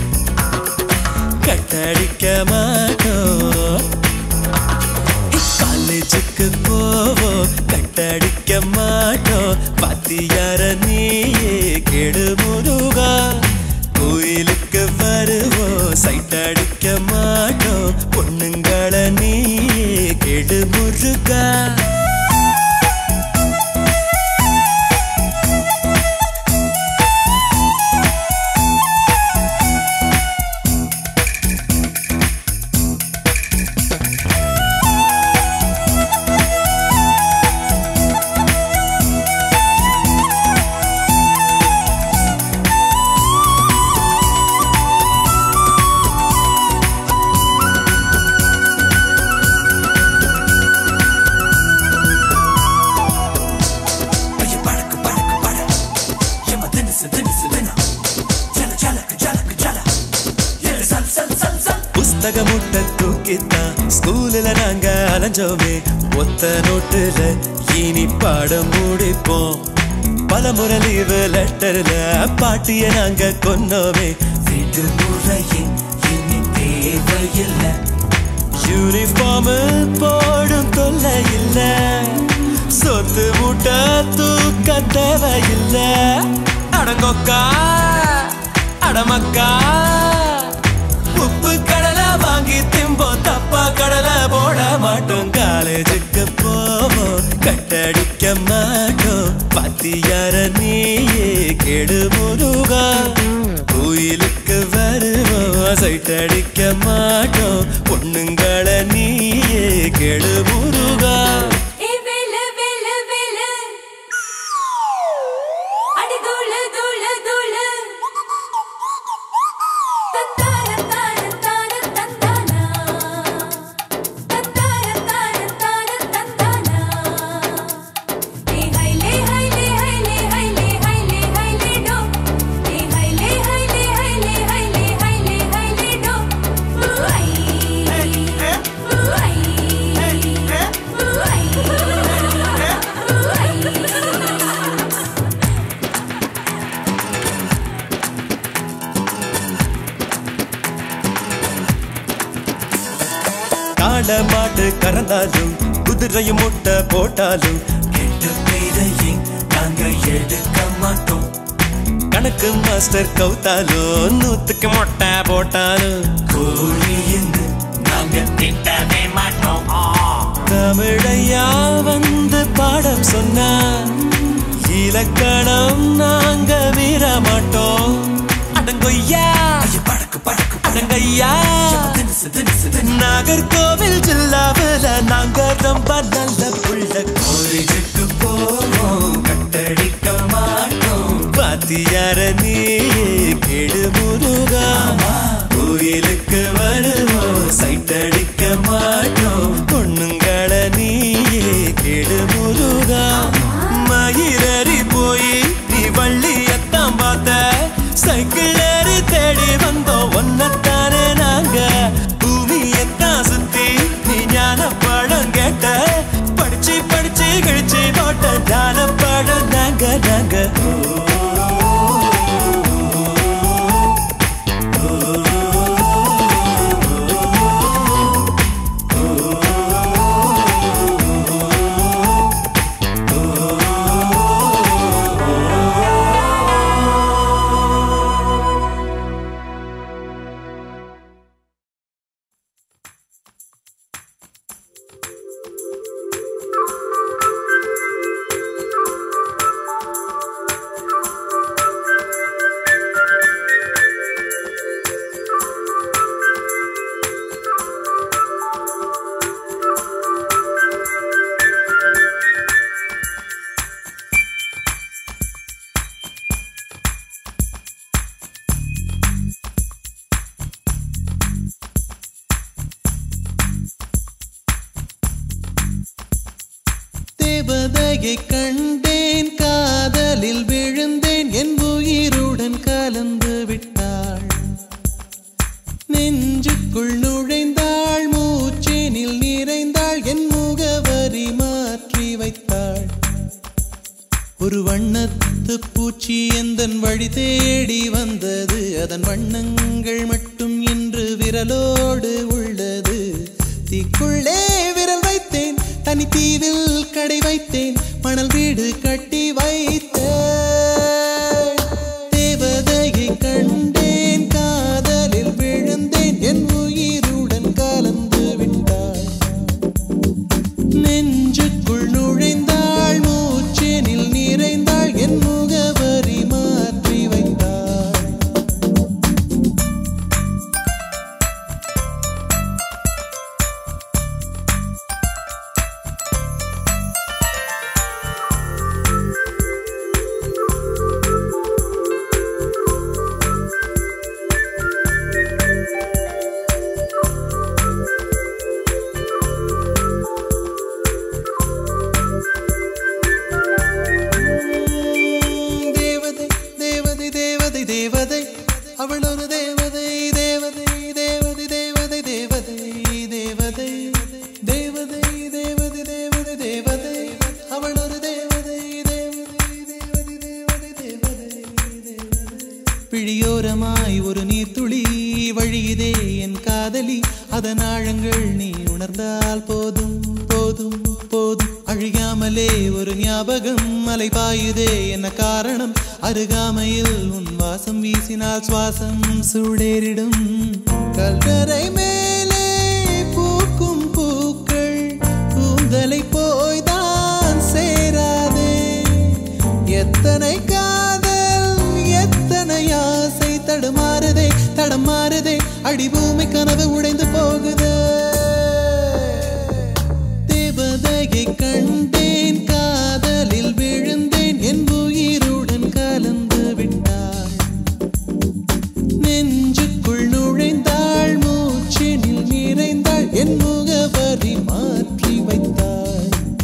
கட்டடிக்க மாட்டோம் காலேஜுக்கு போவோம் கட்டடிக்க மாட்டோம் பாத்தியார நீயே கெடு முருகா கோயிலுக்கு வருவோம் சைட் அடிக்க மாட்டோம் பொண்ணுங்கள நீயே கெடு முருகா புஸ்தக முட்டை தூக்கித்தான் ஸ்கூல்ல நாங்க அலைஞ்சோமே ஒத்த நோட்டுல இனி பாடம் முடிப்போம் பல முறை லீவு லெட்டர்ல பாட்டிய நாங்க கொன்னோமே வீட்டு முறையின் இனி தேவையில்லை யூனிஃபார்ம் போடும் தொல்லை இல்ல சொத்து மூட்டை தூக்க தேவையில்ல அடங்கொக்கா அடமக்கா உப்பு கடலை வாங்கி திம்போம் தப்பா கடலை போட மாட்டோம் காலேஜுக்கு போவோம் கட்டடிக்க மாட்டோம் பாத்தியார நீயே கெடு முருகா கோயிலுக்கு வருவோம் சைட்டடிக்க மாட்டோம் பொண்ணுங்களை நீயே கெடு முருகா ஏ வேலு வேலு வேலு அடி தூளு தூளு தூளு தத்தார தார தார தந்தானா தத்தார தார தார தந்தானா ஏ ஹைலே ஹைலே ஹைலே ஹைலே ஹைலே ஹைலே டோ ஏ ஹைலே ஹைலே ஹைலே ஹைலே ஹைலே ஹைலே டோ ஊஐ ஊஐ காளை மாடு கறந்தாலும் குதிரையும் முட்டை போட்டாலும் கெட்ட பேரையே நாங்க எடுக்க மாட்டோம் கணக்கு மாஸ்டர் கவுத்தாலும் நூத்துக்கு மொட்டை போட்டாலும் கோழி என்று நாங்க திட்டவே மாட்டோம் தமிழையா வந்து பாடம் சொன்னா இலக்கணம் நாங்க மீற மாட்டோம் அடங்கொய்யா அடங்கய்யா நாகர்கோவில் ஜில்லாவில் நாங்க ரொம்ப நல்ல புள்ள கோரிஜுக்கு போவோம் கட்டடிக்க மாட்டோம் பாத்தியார நீ கெடு முருகா கோயிலுக்கு வருவோம் சைட்டடிக்க மாட்டோம் பொண்ணுங்களை நீயே கெடு முருகா மயிரறி போய் நீ வள்ளியத்தான் பார்த்த சைக்கிள் ஏறி தேடி வந்தோம் ஒன்னத்தானே நாங்க பூமியத்தான் சுத்தி நீ ஞான படம் கேட்ட படிச்சு படிச்சு கிழிச்சு போட்ட ஞான படம் நாங்க நாங்க தேவதையை கண்டேன் காதலில் விழுந்தேன் என் உயிருடன் கலந்து விட்டாள் நெஞ்சுக்குள் நுழைந்தாள் மூச்சேனில் நிறைந்தாள் என் முகவரி மாற்றி வைத்தாள் ஒரு வண்ணத்து பூச்சி எந்தன் வழி தேடி வந்தது அதன் வண்ணங்கள் மட்டும் இன்று விரலோடு உள்ளது தீக்குள்ளே விரல் வைத்தேன் தனி தீவில் கடை வைத்தேன் மணல் வீடு கட்டி வைத்தேன் தேவதையை கண்டேன் காதலில் விழுந்தேன் என் உயிருடன் கலந்து விட்டாள் நெஞ்சுக்குள் நுழைந்தாள் மூச்சேனில் நிறைந்தாள் என் முகவரி மாற்றி வைத்தாள் தேவதை தேவதை தேவதை தேவதை அவள் ஒரு தேவதை தேவதை தேவதை தேவதை தேவதை தேவதை தேவதை தேவதை தேவதை தேவதை அவள் ஒரு தேவதை தேவதை தேவதை தேவதை தேவதை பிழியோரமாய் ஒரு நீர்த்துளி வழியுதே என் காதலி அதன் ஆழங்கள் நீ உணர்ந்தால் போதும் போதும் போதும் அழியாமலே ஒரு ஞாபகம் மலை பாயுதே என்ன காரணம் அருகாமையில் உன் வாசம் வீசினால் சுவாசம் சூடேறிடும் கல்கரை மேலே பூக்கும் பூக்கள் கூந்தலை போ அடிபூமி கனவு உடைந்து போகுது தேவதையை கண்டேன் காதலில் விழுந்தேன் என் உயிருடன் கலந்து விட்டாள் நெஞ்சுக்குள் நுழைந்தாள் மூச்சினில் நிறைந்தாள் என் முகவரி மாற்றி வைத்தாள்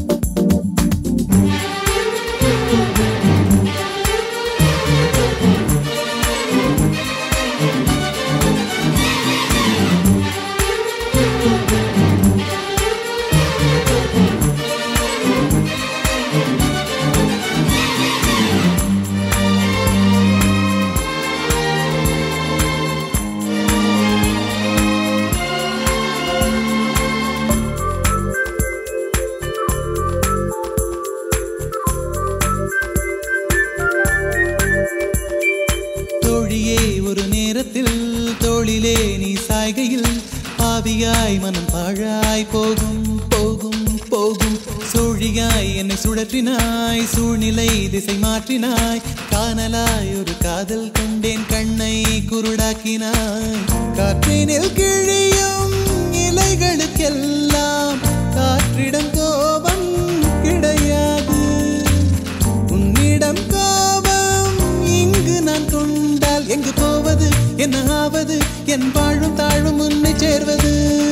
தோழியே ஒரு நேரத்தில் தோளிலே நீ சாய்கையில் ஆவியாய் மனம் பாழாய் போகும் போகும் போகும் சோழியாய் என்னை சுழற்றினாய் சூழ்நிலை திசை மாற்றினாய் காணலாய் ஒரு காதல் கொண்டேன் கண்ணை குருடாக்கினாய் காற்றினில் கிழியும் இலைகளுக்கெல்லாம் காற்றிடம் கோபம் கிடையாது உன்னிடம் கோபம் இங்கு நான் கொண்டால் எங்கு போவது என்ன ஆவது என் வாழும் தாழும் உன்னை சேர்வது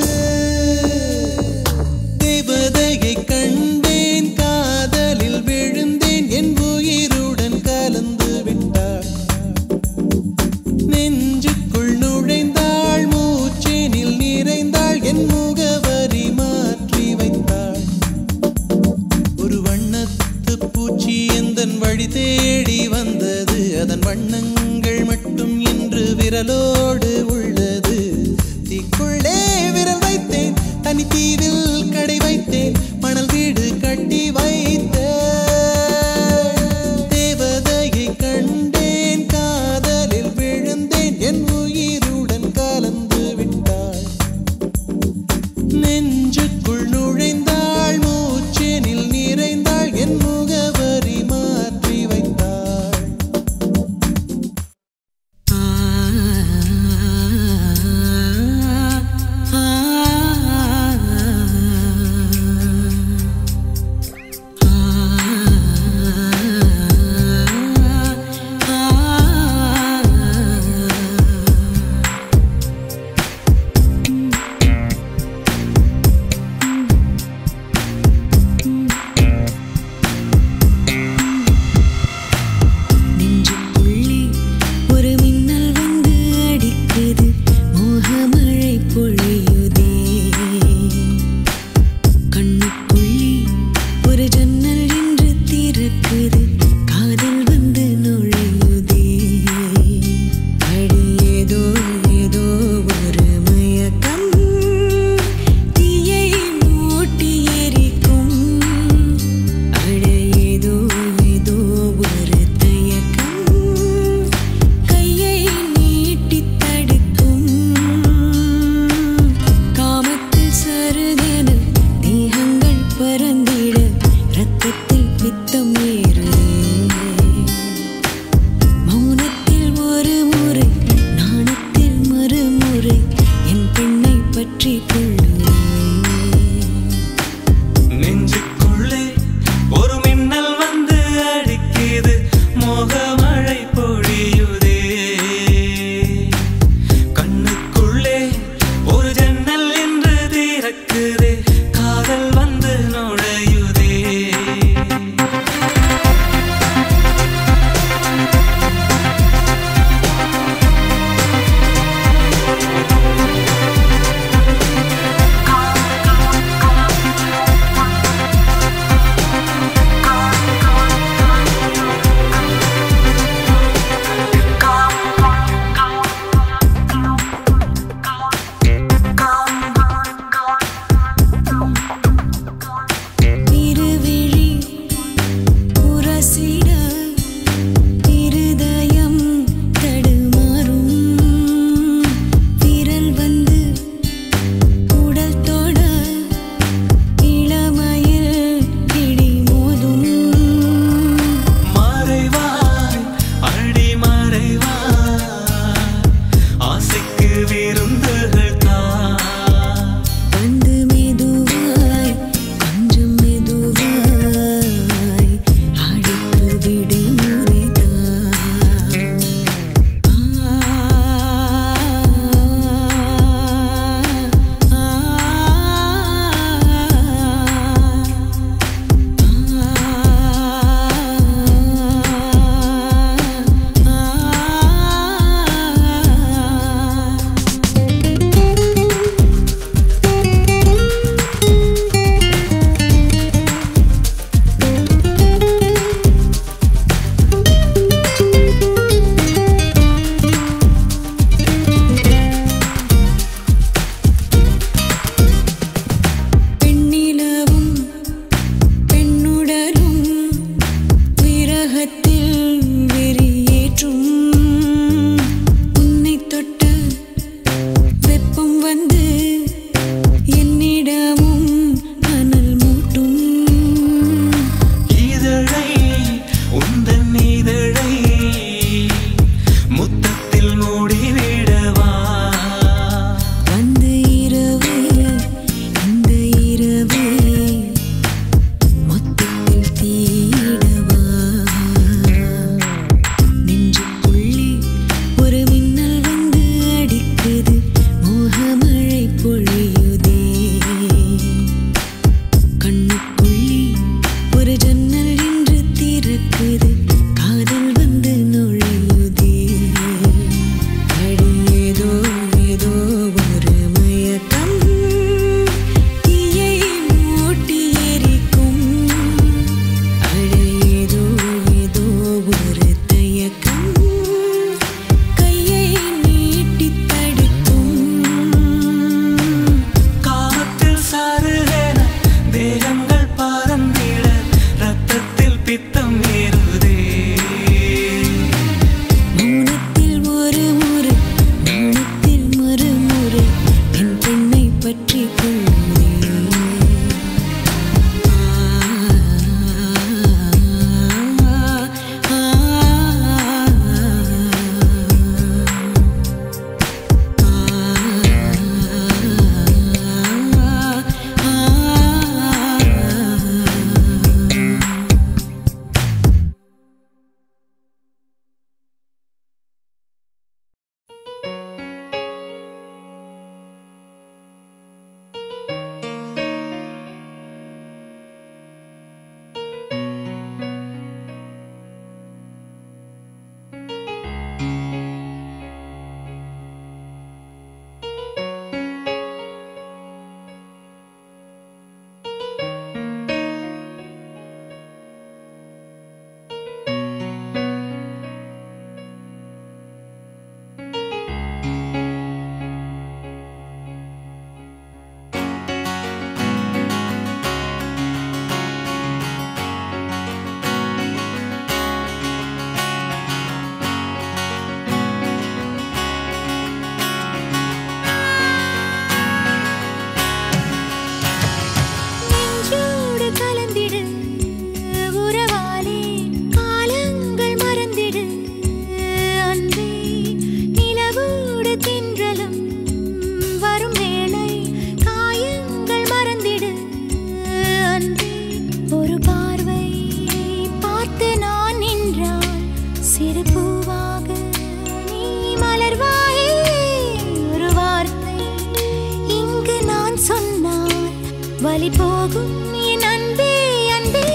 தேவதையை கண்டேன் காதலில் விழுந்தேன் என் உயிருடன் கலந்து விட்டாள் நெஞ்சுக்குள் நுழைந்தாள் மூச்சினில் நிறைந்தாள் என் முகவரி மாற்றி வைத்தாள் ஒரு வண்ணத்து பூச்சி எந்தன் வழி தேடி வந்தது அதன் வண்ணங்கள் மட்டும் இன்று விரலோடு உள்ளது தீக்குள்ளே விரல் வைத்தேன் தனி தீவில் கடை வைத்தேன் மணல் வீடு கட்டி வைத்தேன் தேவதையை கண்டேன் காதலில் விழுந்தேன் என் உயிருடன் கலந்து விட்டாள் நெஞ்சுக்குள் நுழைந்தாள் மூச்சினில் நிறைந்தாள் என் முகவரி மாற்றி வைத்தாள் ஆ போகும் என் அன்பே அன்பே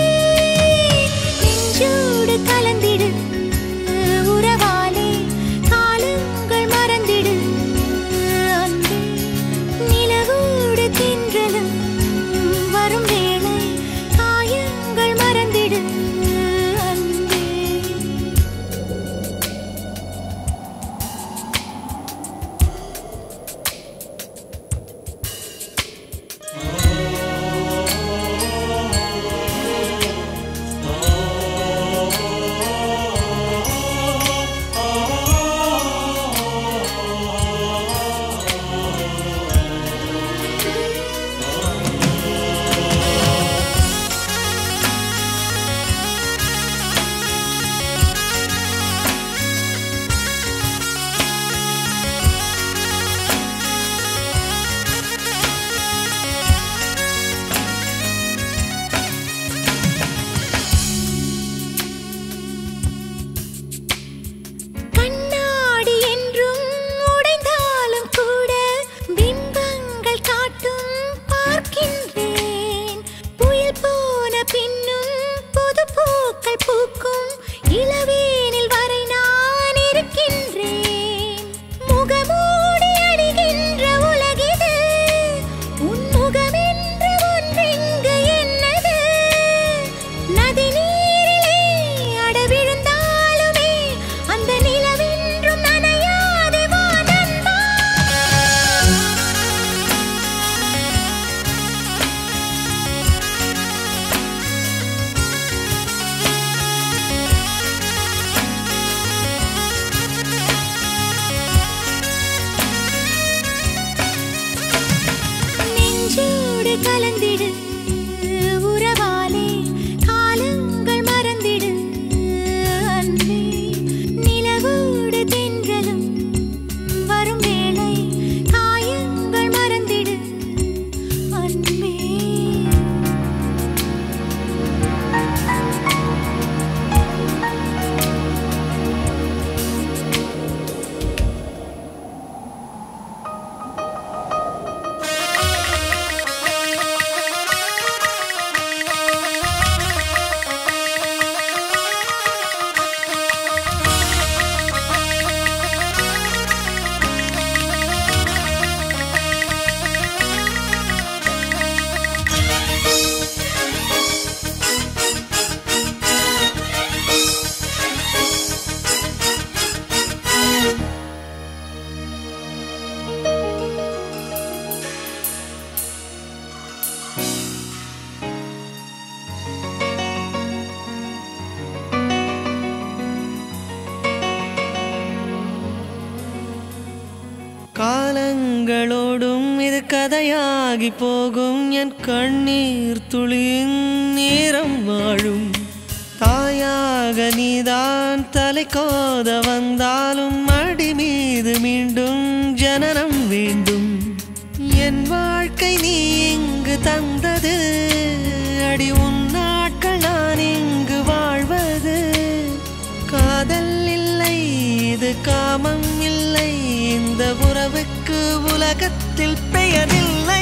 நெஞ்சோடு கலந்திடு உறவாலே காலங்கள் மறந்திடு அன்பே நிலவோடு தென்றலும் வரும் வேளை காயங்கள் மறந்திடு அன்பே கண்ணாடி என்றும் உடைந்தாலும் கூட பிம்பங்கள் காட்டும் பார்க்கின்றேன் புயல் போன பின்னும் புது பூக்கள் பூக்கும் இளவேனில் வரை நான் இருக்கின்றேன் முகமூடி அணிகின்ற உலகிது உன் முகமென்று ஒன்றெங்கு என்னது நதி நீரிலே அட விழுந்தாலுமே அந்த நிலவென்றும் நனையாதே வா நண்பா நெஞ்சோடு கலந்திடு உறவாலே காலங்கள் மறந்திடு அன்பே நிலவோடு தென்றலும் வரும் வேளை காயங்கள் மறந்திடு அன்பே காலங்களோடும் இது கதையாகி போகும் என் கண்ணீர் துளியின் நேரம் வாழும் தாயாக நீதான் தலை கோத வந்தாலும் அடி மீது மீண்டும் ஜனனம் வேண்டும் என் வாழ்க்கை நீ இங்கு தந்தது அடி உன் நாட்கள் நான் இங்கு வாழ்வது காதல் இல்லை இது காமம் இல்லை இந்த உறவுக்கு உலகத்தில் பெயரில்லை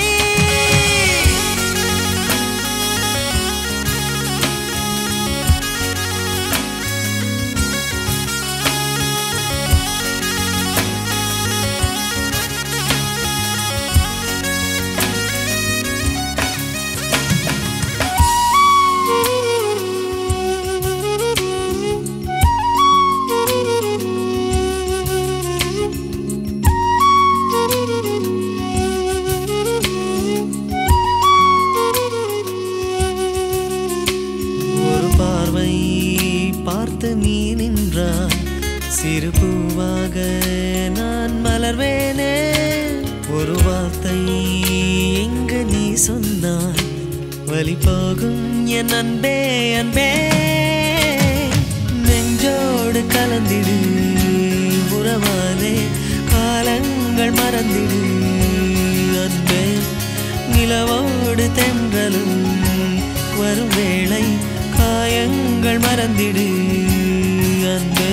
ஒரு பார்வை பார்த்து நீ நின்றாய் சிறு பூவாக நான் மலர்வேனே ஒரு வார்த்தை எங்கு நீ சொன்னாய் வழி போகும் என் அன்பே அன்பே நெஞ்சோடு கலந்திடு உறவாலே காலங்கள் மறந்திடு அன்பே நிலவோடு தென்றலும் வரும் வேளை காயங்கள் மறந்திடு அன்பே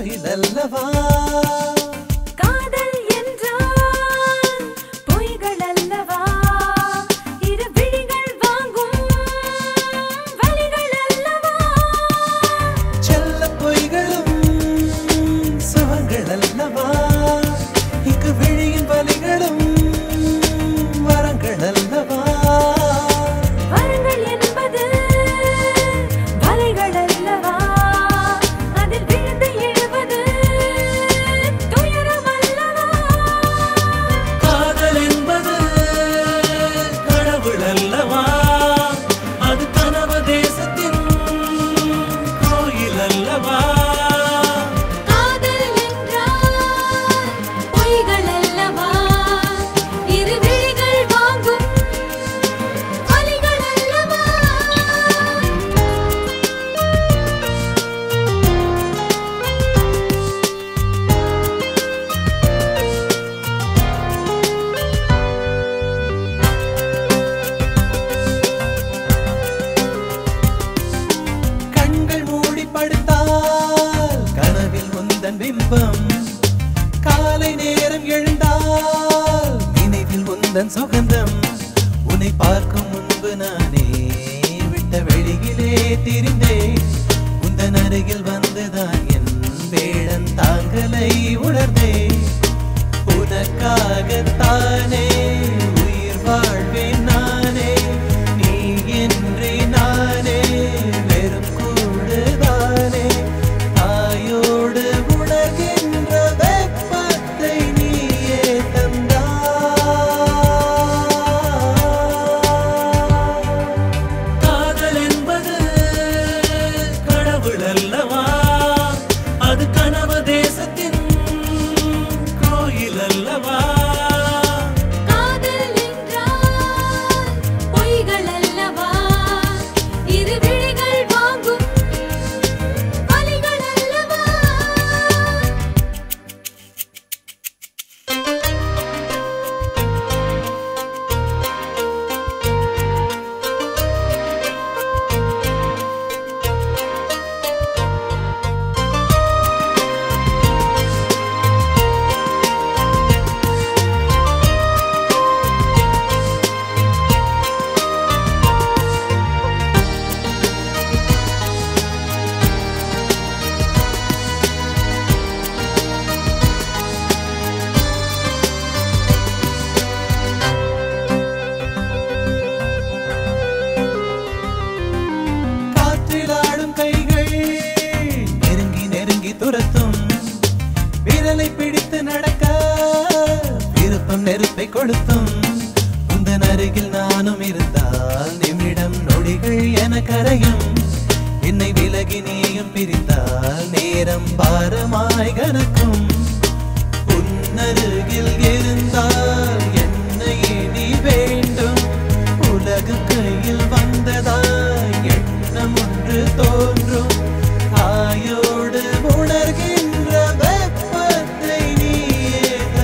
கோயில் அல்லவா காதல் என்றால் பொய்கள் அல்லவா இரு விழிகள் வாங்கும் வலிகள் அல்லவா செல்ல பொய்களும் சுகங்கள் அல்லவா இங்கு விழியின் வலிகளும் வரங்கள் அல்லவா வரங்கள் என்பது வலைகள் அல்லவா அதில் விழுந்து எழுவது துயரம் அல்லவா காதல் என்பது கடவுள் அல்லவா அது கனவு தேசத்தின் கோயில் அல்லவா காதல் என்றால் பொய்கள் அல்லவா இரு விழிகள் வாங்கும் வலிகள் அல்லவா கண்கள் மூடி படுத்தால் கனவில் உந்தன் பிம்பம் காலை நேரம் எழுந்தால் நினைவில் உந்தன் சுகந்தம் உன்னை பார்க்கும் முன்பு நானே விட்ட வெளியிலே திரிந்தேன் உந்தன் அருகில் வந்துதான் என் வேடன் தாங்கலை உணர்ந்தேன் உனக்காகத்தானே உயிர் வாழ்வேன் நானே நீ என்றே நானே வெறும் கூடுதானே தாயோடு உணர்கின்ற வெப்பத்தை நீயே தந்தாய் காதல் என்பது கடவுள் அல்லவா அது கனவு தேசத்தின் கோயில் அல்லவா காதல் என்றால் பொய்கள் அல்லவா இரு விழிகள் வாங்கும் வலிகள் அல்லவா காற்றில் ஆடும் கைகள் நெருங்கி நெருங்கி துரத்தும் விரலை பிடித்து நடக்க விருப்பம் நெருப்பை கொளுத்தும் உந்தன் அருகில் நானும் இருந்தால் நிமிடம் நொடிகள் என கரையும் என்னை விலகி நீயும் பிரிந்தால் நேரம் பாரமாய் கனக்கும் உன்னருகில் இருந்தால் என்னை இனி வேண்டும் உலகம் கையில் வந்ததாய் எண்ணம் ஒன்று தோன்றும் தாயோடு உணர்கின்ற வெப்பத்தை நீயே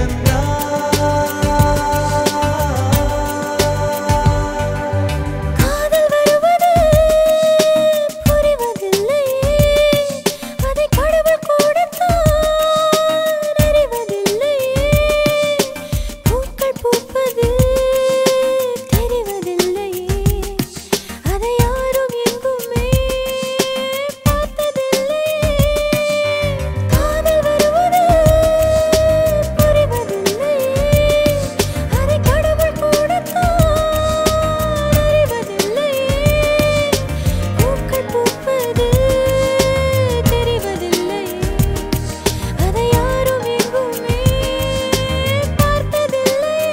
தந்தாய் காதல் வருவது புரிவதில்லையே அதை கடவுள் கூடத்தான் அறிவதில்லையே பூக்கள் பூப்பது தெரிவதில்லையே அதை யாரும் எங்குமே பார்த்ததில்லையே காதல் வருவது புரிவதில்லையே அதை கடவுள் கூடத்தான் அறிவதில்லையே பூக்கள் பூப்பது தெரிவதில்லையே அதை யாரும் எங்குமே பார்த்ததில்லையே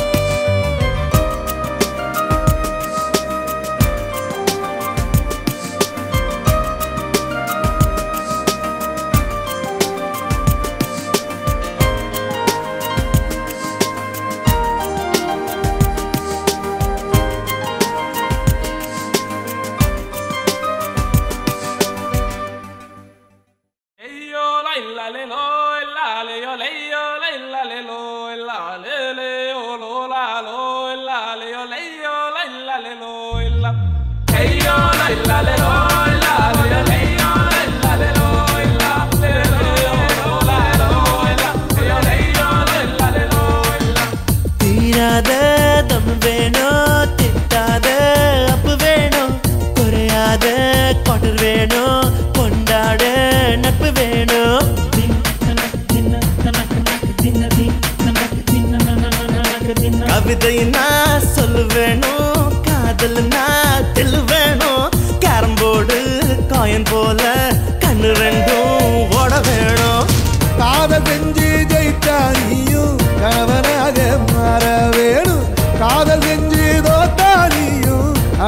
Eyo la illa le lo la le yo le yo la illa le lo la le le yo lo la lo la le yo le yo la illa le lo la Eyo la illa le lo la le yo le yo la illa le lo la le le yo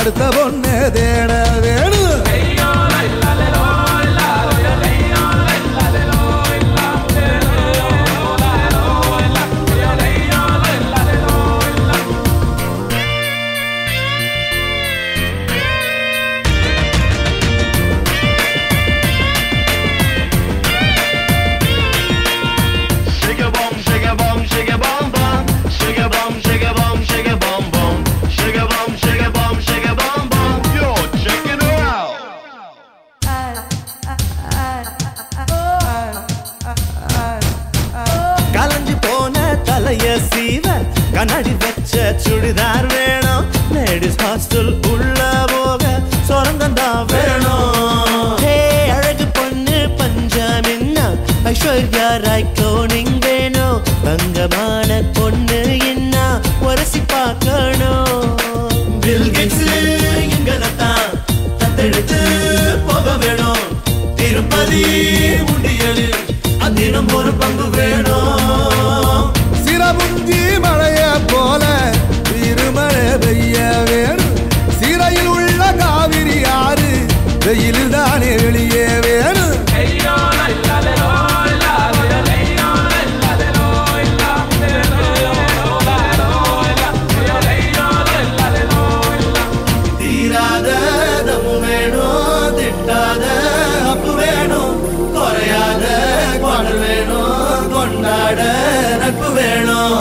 அடுத்த பொண்ணு தேட வேணும் Shake a bum, shake a bum, shake a bum bum. Shake a bum, shake a bum, shake a bum bum. Shake a bum, shake a bum, shake a bum bum. Yo, check it out. கலஞ்சு போன தலைய சீவ கண்ணாடி வச்ச சுடிதார் வேணும் ladies hostel உள்ள போக சொரங்கம் தான் வேணும் ஹே அழகு பொண்ணு பஞ்சாமின்னா ஐஸ்வர்யா ராய் கோனிங் வேணும் தங்கமான பொண்ணு என்ன உரசி பார்க்கணும் பில் கேட்ஸ் இங்கதான் தத்தெடுத்து போக வேணும் திருப்பதி முண்டியலில் அதினம் ஒரு பங்கு வேணும் சிரமுஞ்சி மழைய போல திருமழை பெய்ய வேணும் சிறையில் உள்ள காவிரி ஆறு வெயிலில் தானே வெளியே வேணும் தீராத தம்மு வேணும் திட்டாத அப்பு வேணும் குறையாத குடல் வேணும் கொண்டாட நட்பு வேணும்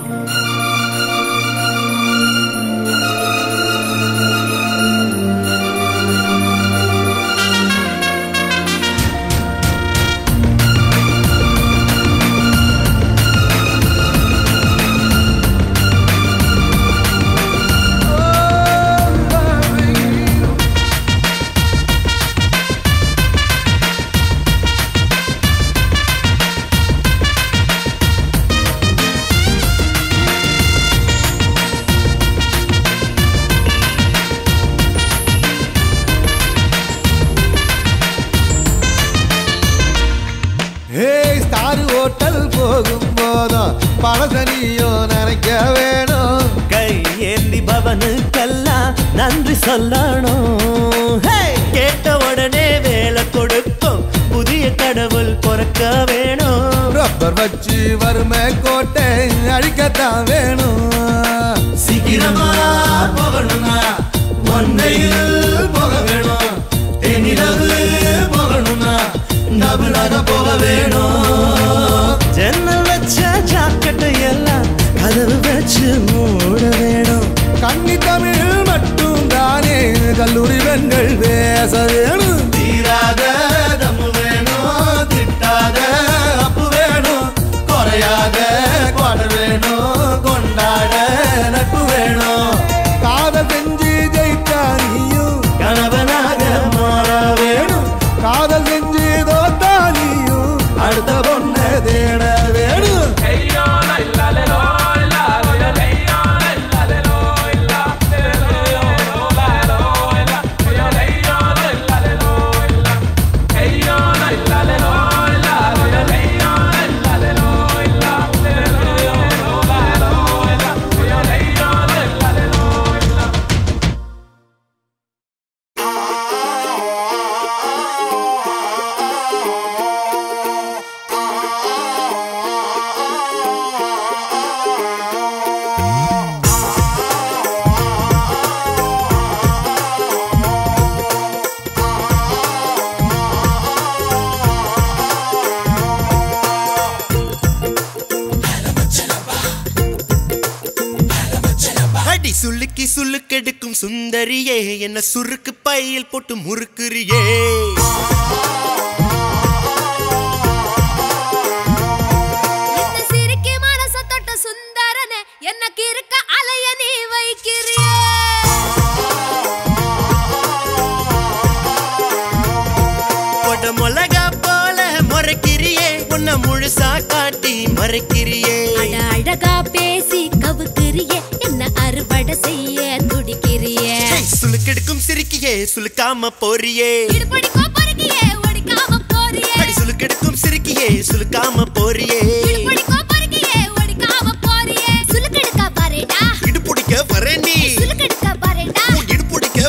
ஹே ஸ்டார் ஹோட்டல் போகும் போதும் பழசனியோ நினைக்க வேணும் கை ஏந்தி பவனுக்கெல்லாம் நன்றி சொல்லணும் ஹே! கேட்ட உடனே வேலை கொடுக்கும் புதிய கடவுள் பிறக்க வேணும் ரப்பர் வச்சு வறுமை கோட்டை அழிக்கத்தான் வேணும் சீக்கிரமா போகணும்னா ஒன்னையில் போக வேணும் தென்னிலவு போகணும்னா டபுளாக போக வேணும் ஜன்னல் வச்ச ஜாக்கெட்டை எல்லாம் கதவு வச்சு மூட வேணும் கன்னி தமிழ் மட்டும் தானே கல்லூரி பெண்கள் பேச வேணும் தீராத தம்மு வேணும் திட்டாத அப்பு வேணும் குறையாத குவாடர் வேணும் கொண்டாட நட்பு வேணும் காதல் செஞ்சு ஜெயிச்சா நீயும் கணவனாக மாற வேணும் காதல் செஞ்சு தோத்தா நீயும் அடுத்த பொண்ணை தேட வேணும் அடி சுளுக்கி சுளுக்கெடுக்கும் சுந்தரியே என்ன சுருக்கு பையில் போட்டு முறுக்குறியே இந்த சிரிக்கி மனச தொட்ட சுந்தரனே எனக்கு இருக்க அலைய நீ வைக்கிறியே போட்ட மிளகா போல முறைக்கிறியே உன்னை முழுசா காட்டி மறைக்கிறியே அட அழகா பேசி கவுக்கிறியே என்ன அறுவடை செய்ய துடிக்கிறியே ஏய், சுளுக்கெடுக்கும் சிரிக்கியே சுளுக்காம போறியே இடுபடிக்கோ பொறுக்கியே ஒடிக்காம போறியே அடி சுளுக்கெடுக்கும் சிரிக்கியே சுளுக்காம போறியே இடுபடிக்கோ பொறுக்கியே ஒடிக்காம போறியே சுலுக்கெடுக்க பாருடா இடுப்புடிக்க வரேன் நீ சுலுக்கெடுக்க பாருடா இடுப்புடிக்க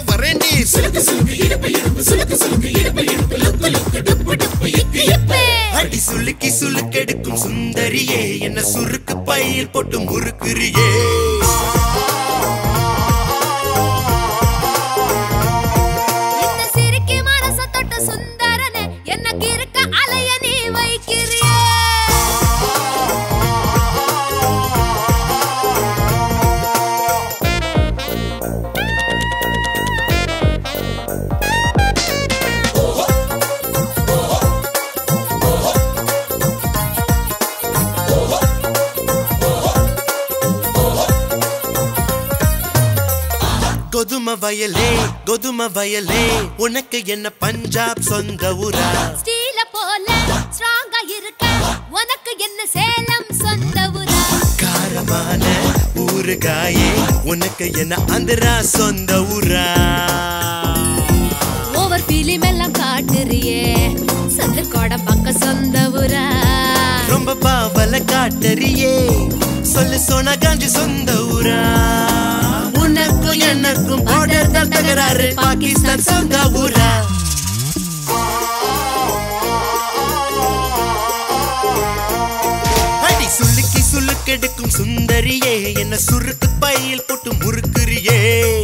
சுளுக்கி சுளுக்கெடுக்கும் சுந்தரியே என்ன சுருக்கு பையில் போட்டு முறுக்குறியே இந்த சிரிக்கி மனச தொட்ட சுந்தரனே எனக்கு இருக்க அலைய நீ வைக்கிறியே கொதும வயலே கொதும வயலே உனக்கு என்ன பஞ்சாப் சொந்த ஊரா ஸ்டீல போல ஸ்ட்ராங்கா இருக்க உனக்கு என்ன சேலம் சொந்த ஊரா காரமான ஊறுகாயே உனக்கு என்ன ஆந்திரா சொந்த ஊரா ஓவர் ஃபிலிம் எல்லாம் காட்டுறியே சொந்த கோடம் பக்கம் சொந்த ஊரா ரொம்ப பாவல காட்டறியே சொல்லு சோனா காஞ்சி சொந்த ஊரா உனக்கும் எனக்கும் பார்டர் தான் தகராறு பாகிஸ்தான் சொந்த ஊரா அடி சுளுக்கி சுளுக்கெடுக்கும் சுந்தரியே என்ன சுருக்கு பையில் போட்டு முறுக்குறியே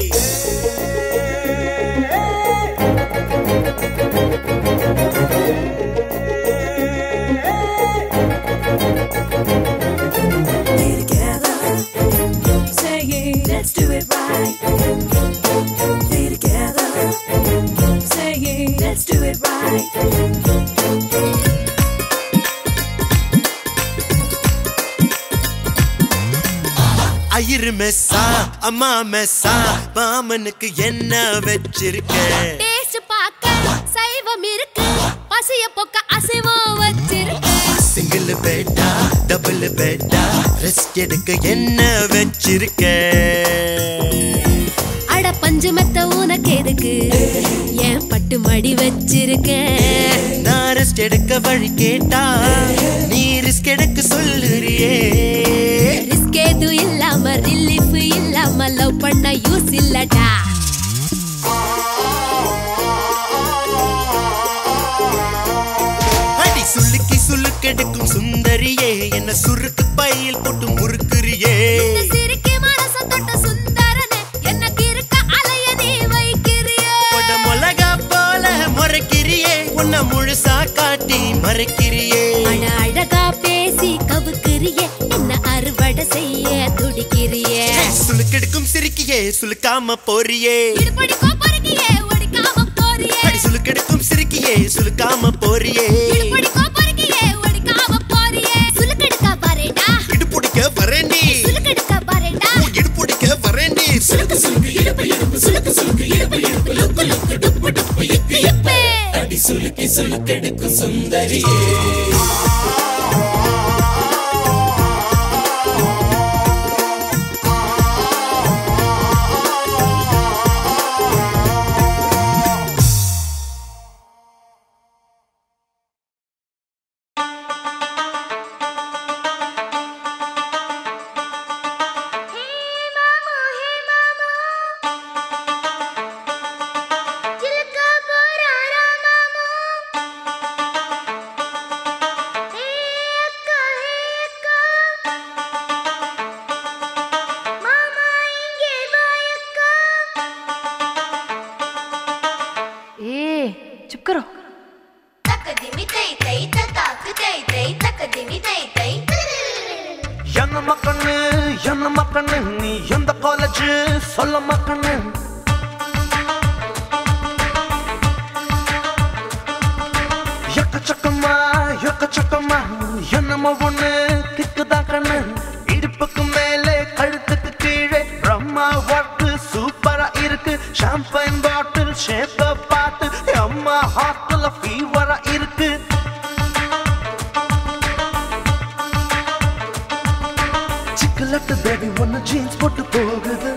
Stay together. Say it, let's do it right. Stay together. Say it, let's do it right. ஐயரு மெஸ்ஸா அம்மா மெஸ்ஸா மாமனுக்கு என்ன வச்சிருக்க டேஸ்ட் பார்க்க சைவம் இருக்கு பசிய போக்க அசைவம் வச்சிருக்கு single batta double batta rest எடுக்க என்ன வச்சிருக்க அட பஞ்சு மெத்த உனக்கு எதுக்கு ஏன் பட்டு மடி வச்சிருக்க நான் ரெஸ்ட் எடுக்க வழி கேட்டா நீ ரிஸ்க் எடுக்க சொல்லுறியே ரிஸ்க் எதுவும் இல்லாம ரிலீஃப் இல்லாம லவ் பண்ண யூஸ் இல்லடா அடி சுளுக்கி சுளுக்கெடுக்கும் சுந்தரியே என்ன சுருக்கு பையில் போட்டு முறுக்குறியே இந்த சிரிக்கி மனச தொட்ட சுந்தரனே எனக்கு இருக்க அலைய நீ வைக்கிறியே கொட மிளகா போல முறைக்கிறியே உன்னை முழுசா காட்டி மறைக்கிறியே அட அழகா பேசி கவுக்கிறியே என்ன அறுவடை செய்ய துடிக்கிறியே சுளுக்கெடுக்கும் சிரிக்கியே சுளுக்காம போறியே இடுப்படிக்கோ பொறுக்கியே ஒடிக்காம போறியே அடி சுளுக்கெடுக்கும் சிரிக்கியே சுளுக்காம போறியே இடுப்படிக்கோ பொறுக்கியே ஒடிக்காம போறியே சுலுக்கெடுக்க பாருடா இடுப்புடிக்க வரேண்டி சுலுக்கெடுக்க பாருடா இடுப்புடிக்க வரேண்டி சுளுக்கு சுளுக்கு இடுப்பு இடுப்பு சுளுக்கு சுளுக்கு இடுப்பு இடுப்பு லுக்கு லுக்கு டுப்பு டுப்பு இக்கு இப்பு. அடி சுளுக்கி சுளுக்கெடுக்கும் சுந்தரியே ए चुप करो என்ன மக்கண்ணு என்ன மக்கண்ணு நீ எந்த காலேஜ் சொல்ல மக்கண்ணு எக்கச்சக்கமா எக்கச்சக்கமா என்னமோ ஒண்ணு கிக்குதான் கண்ணு இடுப்புக்கு மேலே கழுத்துக்கு கீழே பிரம்மா ஒர்க்கு சூப்பரா இருக்கு ஷாம்பைன் பாட்டில் ஷேப்ப பார்த்து அம்மா ஹார்ட்ல ஃபீவரா இருக்கு சிக்கலட்டு பேபி ஒன்னு ஜீன்ஸ் போட்டு போகுது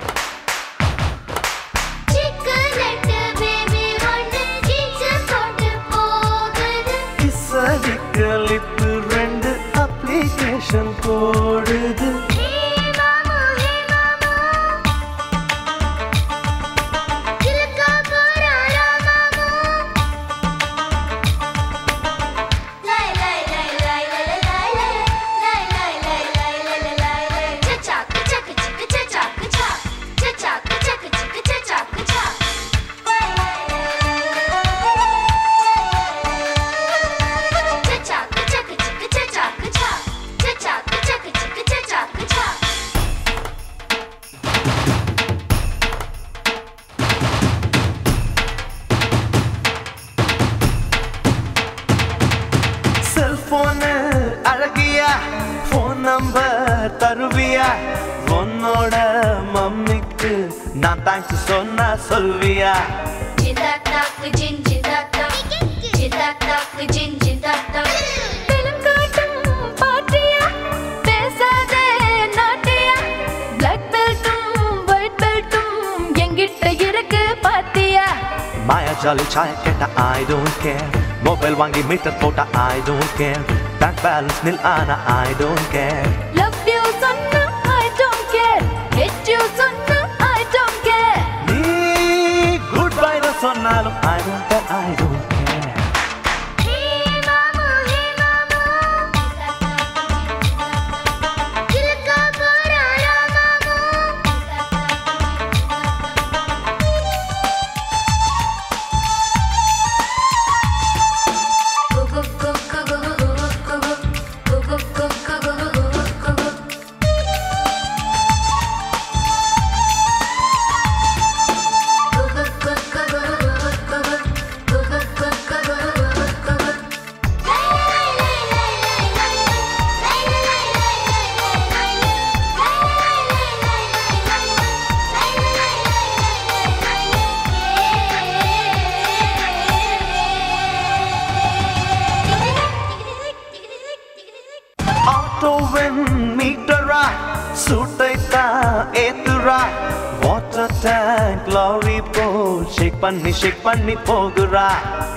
கிசலிக்கலிப்பு ரெண்டு அப்ளிகேஷன் போடுது லை லை அழகியா போன் நம்பர் தருவியா உன்னோட மம்மிக்கு நான் தேங்க்ஸ் சொன்னா சொல்வியா தினம் காட்டும் பாட்டியா பேசாதே நாட்டியா பிளாக் பெல்ட்டும் ஒயிட் பெல்ட்டும் எங்கிட்ட இருக்கு பாத்தியா மாயா ஜாலி சாய கேட்ட ஐ டோன்ட் கேர் மொபைல் வாங்கி மீட்டர் போட்ட I don't care bank balance nil ஆனா I don't care love you சொன்னா I don't care hate you சொன்னா ஐ டோன்ட் கேர் நீ குட் பை சொன்னாலும் I don't care I don't care hey மாமு hey மாமு கிலக்கா போறாரா மாமு ஆட்டோவின் மீட்டரா சூட்டை தான் ஏத்துறா வாட்டர் டேங்க் லாரி போ ஷேக் பண்ணி ஷேக் பண்ணி போகுறா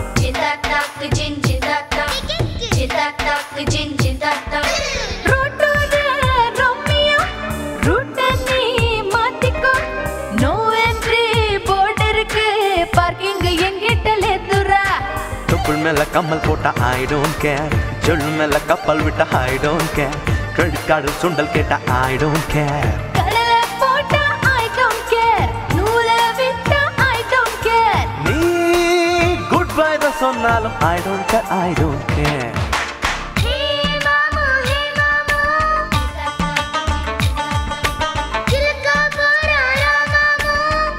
ரோட்டோட ரோமியோ ரூட்ட நீ மாத்திக்கோ நோ என்ட்ரி போர்டு இருக்கு பார்க்கிங் எங்கிட்ட லேத்துறா தொப்புள் மேல கம்மல் போட்ட ஐ டோன்ட் கேர் ஜொல் மேல கப்பல் விட்ட I don't care credit card சுண்டல் கேட்ட ஐ டோன்ட் கேர் கடல போட்டா ஐ டோன்ட் கேர் நூல விட்டா ஐ டோன்ட் கேர் நீ குட் பை சொன்னாலும் I don't care I don't care hey மாமு ஹே மாமு கிலக்கா போறாரா மாமு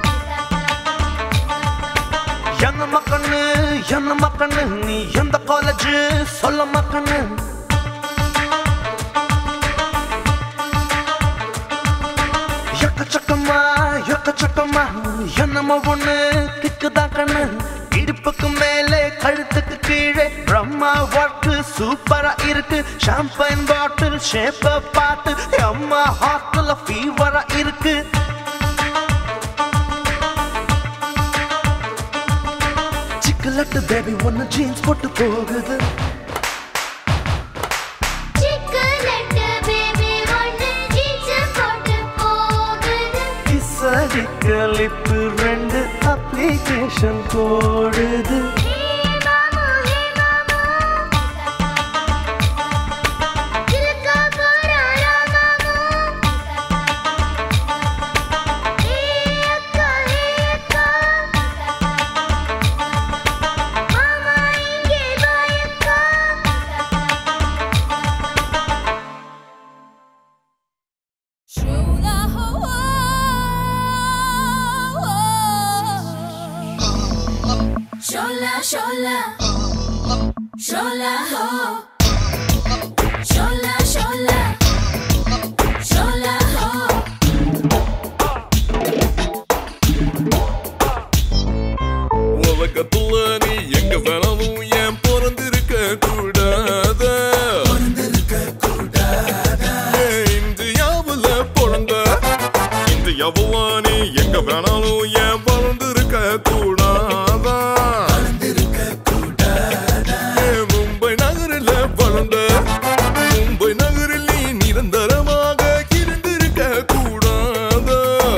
என்ன மக்கண்ணு என்ன மக்கண்ணு நீ எந்த காலேஜ் சொல்ல மக்கண்ணு எக்கச்சக்கமா எக்கச்சக்கமா என்னமோ ஒண்ணு கிக்குதான் கண்ணு இடுப்புக்கு மேலே கழுத்துக்கு கீழே பிரம்மா ஒர்க்கு சூப்பரா இருக்கு ஷாம்பைன் பாட்டில் ஷேப்ப பார்த்து அம்மா ஹாஸ்டல்ல ஃபீவரா இருக்கு சிக்கலட்டு பேபி ஒன்னு ஜீன்ஸ் போட்டு போகுது சிக்கலெட் பேபி ஒன்னு ஜீன்ஸ் போட்டு போகுது கிசடிக்க லிப்பு ரெண்டு அப்ளிகேஷன் போடுது ஹே மாமு ஹே மாமு கிலக்கா போறாரா மாமு ஹே அக்கா ஹே அக்கா மாமா இங்கே வா அக்கா Shula hoa, shola shola, shola ho, shola shola, shola ho. உலகத்துல நீ எங்க வேணாலும் ஏன் பிறந்திருக்க கூடாத ஏன் இந்தியாவுல பிறந்த இந்தியாவுல நீ எங்க வேணாலும் ஏன் பிறந்திருக்க கூடாதா ஏன் மும்பை நகரில் வளர்ந்த மும்பை நகரில் நீ நிரந்தரமாக இருந்திருக்க கூடாதா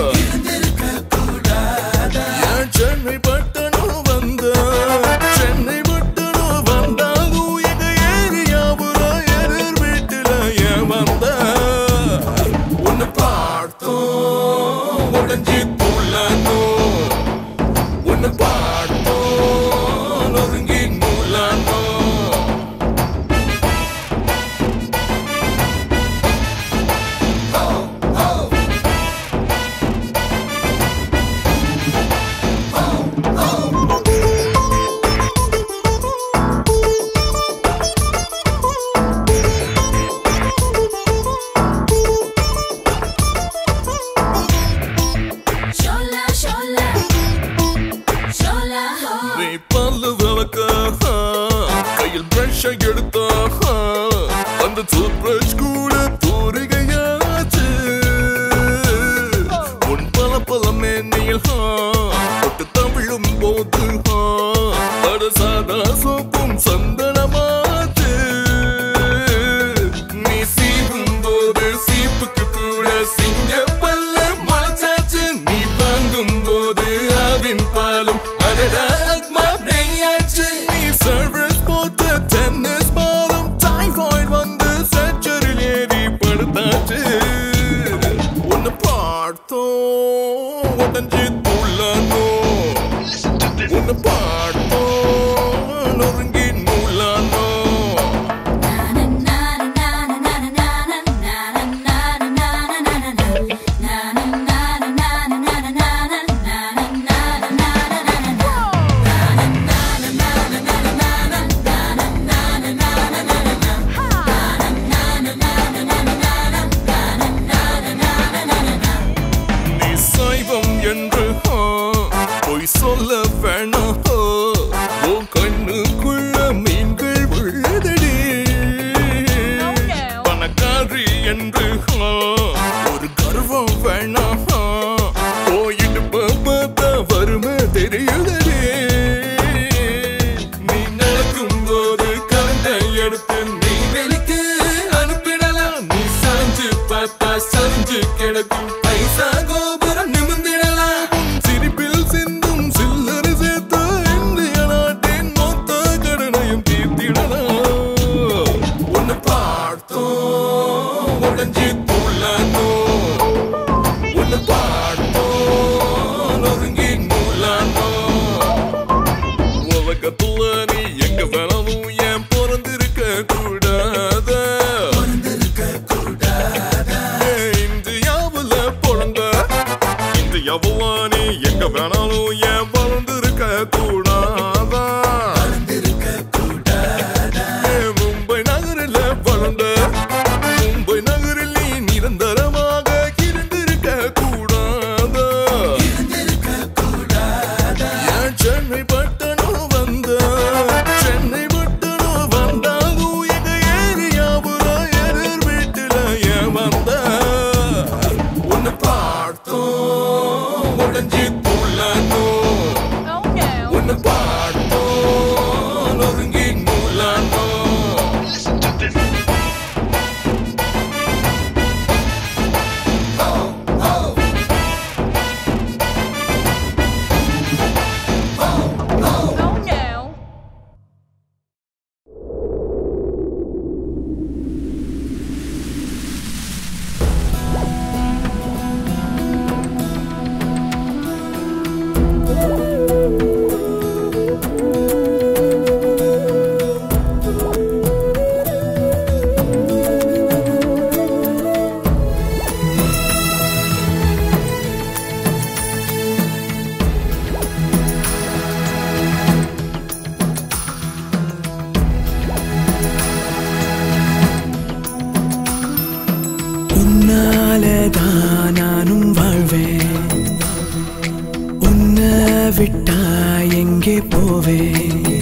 ஏன் சென்னை பட்டணம் வந்த சென்னை பட்டணம் வந்தாலும் எங்க ஏரியாவுல எதிர் வீட்டுல ஏன் வந்த உன்னை பார்த்தோம் உடஞ்சி துள்ளனும் உன்னை பார்த்தோம் நொறுங்கி நூலானோம் அந்த டூத் பிரஷ் கூட தூரிகையாச்சு உன் பல பல மேனியில் தொட்டு தமிழும் போது அட சாதா சோப்பும் சந்தனமாச்சு நீ சீவும் போது சீப்புக்கு கூட சிங்க பல்ல முளைச்சாச்சு நீ வாங்கும் போது ஆவின் பாலும் அடடா அக்மா நெய்யாச்சு நீ சர்வஸ் போட்ட டென்னிஸ் பாலும் டைஃபாய்டு வந்து சர்ஜரில் ஏறி படுத்தாச்சு உன்னை பார்த்தோம் உடஞ்சி துள்ளனோ உன்னை பார்த்தோம் நொறுங்கி நூலானோ நீ சைவம் என்று ஆ, பொய் சொல்ல வேணாம் ஆ, உன் கண்ணுக்குள்ள மீன்கள் உள்ளதடி பணக்காரி என்று ஆ, ஒரு கர்வம் வேணாம் ஆ, போயிட்டு பார்த்தா வறுமை தெரியுதடி நீ நடக்கும் போது கரண்டை எடுத்து நீ வெளிக்கு அனுப்பிடலாம் நீ சாஞ்சு பார்த்தா சரிஞ்சு கிடக்கும் பைசா கோபுரம் நிமிந்திடலாம் உன் சிரிப்பில் சிந்தும் சில்லறை சேர்த்து இந்திய நாட்டின் மொத்த கடனையும் தீர்த்திடலாம் உன்னை பார்த்தோம் உடஞ்சி துள்ளனோ உன்னை பார்த்தோம் நொறுங்கி நூலானோ உலகத்துல நீ எங்க வேணாலும் ஏன் பிறந்திருக்க கூடாத இந்தியாவுல பிறந்த இந்தியாவுல நீ எங்க வேணாலும் ஏன் வளர்ந்திருக்க கூடாதா ஏன் மும்பை நகரில் வளர்ந்த மும்பை நகரில் நீ நிரந்தரமாக இருந்திருக்க கூடாதா ஏன் சென்னை பட்டணம் வந்த சென்னை பட்டணம் வந்தாலும் எங்க ஏரியாவுல எதிர் வீட்டுல ஏன் வந்த உன்னை பார்த்தோம் உடஞ்சி துள்ளனோ உன்னை பார்த்தோம் நொறுங்கி நூலானோ உன்னாலதான் நானும் வாழ்வேன் உன்னை விட்டா எங்கே போவேன்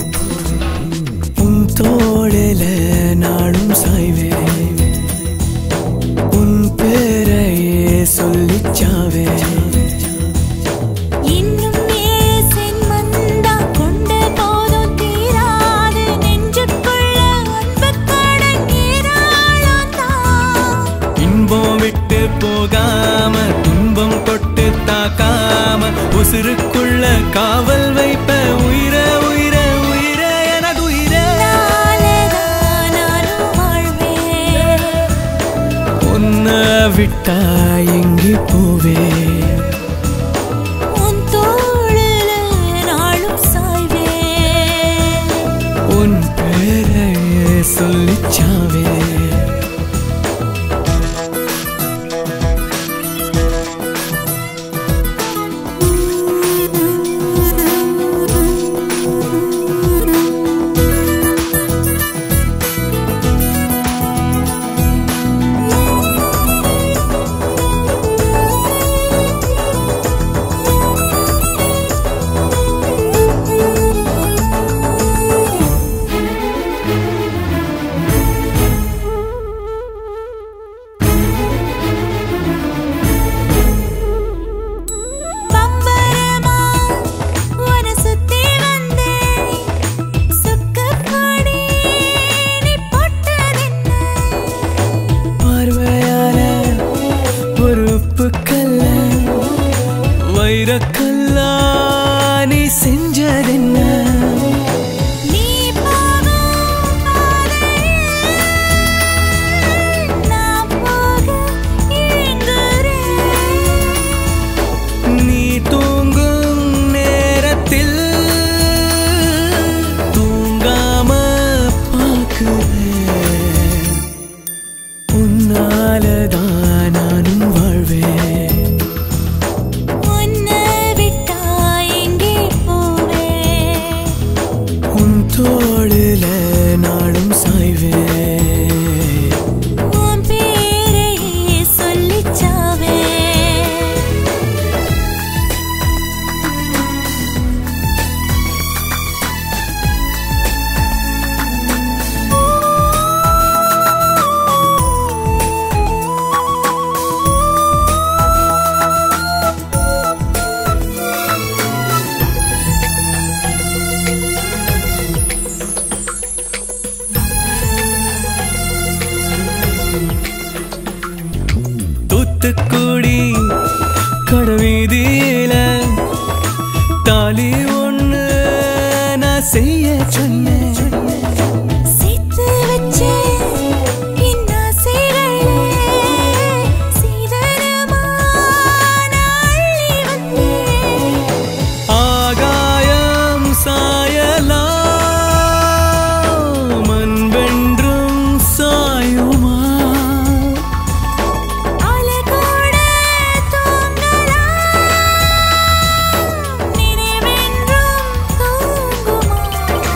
உன் தோளில நாளும் சாய்வேன் உன் பேரையே சொல்லிச்சாவேன் இன்னும் ஏசென் மந்தா கொண்ட போதும் தீராது நெஞ்சுக்குள்ள அன்புக் கடல் ஏராளம்தான். இன்பம் விட்டு போகாம துன்பம் தொட்டு தாக்காம உசுருக்குள்ள காவல் வைப்ப உயிர உயிர உயிர எனது உயிர நாளதான் நானும் வாழ்வேன். உன்னை விட்டா எங்கே போவேன் உன் தோளில நாளும் சாய்வேன். உன் பேரையே சொல்லிச்சாவேன் ஆ உன்னாலதான் நானும் வாழ்வேன் உன்னை விட்டா எங்கே போவேன் உன் தோளில நாளும் சாய்வேன் உன் பேரையே சொல்லிச் சாவேன் தூத்துக்குடி கடவீதியில தாலி ஒண்ணு நான் செய்ய சொன்னேன் சேர்த்து வச்சே என் ஆசைகளே சீதனமா நான் அள்ளி வந்தேன் ஆகாயம் சாயலாம் மண்வென்றும் சாயுமா அலகோட தூங்கலாம் நினைவென்றும் தூங்குமா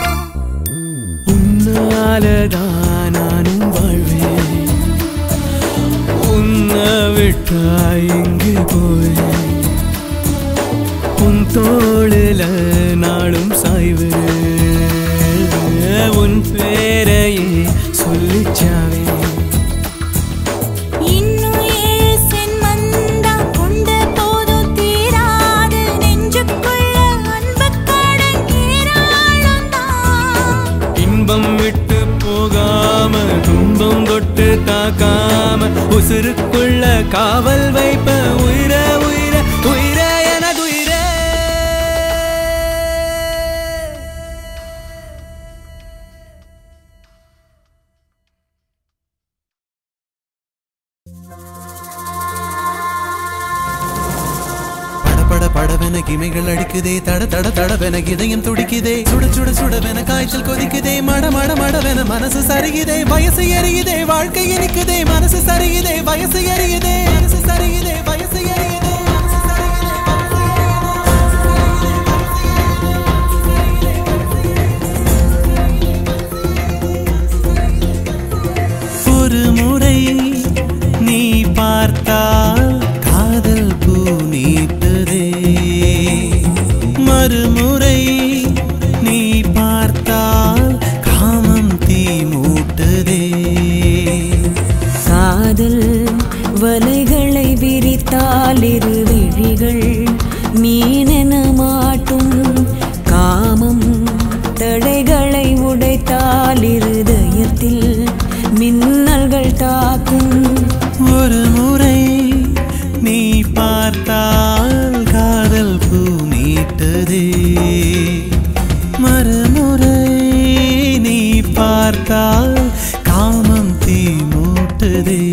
உன்னாலதான் நானும் வாழ்வேன் உன்னை விட்டா எங்கே போவேன் உன் தோளில நாளும் சாய்வேன் உன் பேரையே சொல்லிச்சாவே இன்னும் ஏழு சென்மந்தா கொண்ட போதும் தீராது நெஞ்சுக்குள்ள அன்புக்கடன் ஏராளம்தான் இன்பம் விட்டு போகாம துன்பம் தொட்டு தாக்காம உசுருக்குள்ள காவல் வைப்ப உயிர உயிர உயிர எனது உயிரே படபட படவென கிமைகள் அடிக்குதே தட தட தடவென இதயம் துடிக்குதே சுட சுட சுடவென காய்ச்சல் கொதிக்குதே மட மட மடவென மனசு சரியுதே வயசு எரியுதே வாழ்க்கை இனிக்குதே மனசு சரியுதே வயசு எரியுதே மனசு சரியுதே வயசு எரியுதே மனசு சரியுதே, வயசு ஒரு முறை நீ பார்த்தால் காதல் பூ நீட்டுதே மறுமுறை நீ பார்த்தால் காமம் தீ மூட்டுதே காதல் வலைகளை விரித்தால் இரு விழிகள் மீனென மாட்டும் காமம் தடைகளை உடைத்தால் இருதயத்தில் மின்னல்கள் தாக்கும் ஒரு முறை நீ பார்த்தால் காதல் பூ நீட்டுதே மறுமுறை நீ பார்த்தால் காமம் தீ மூட்டுதே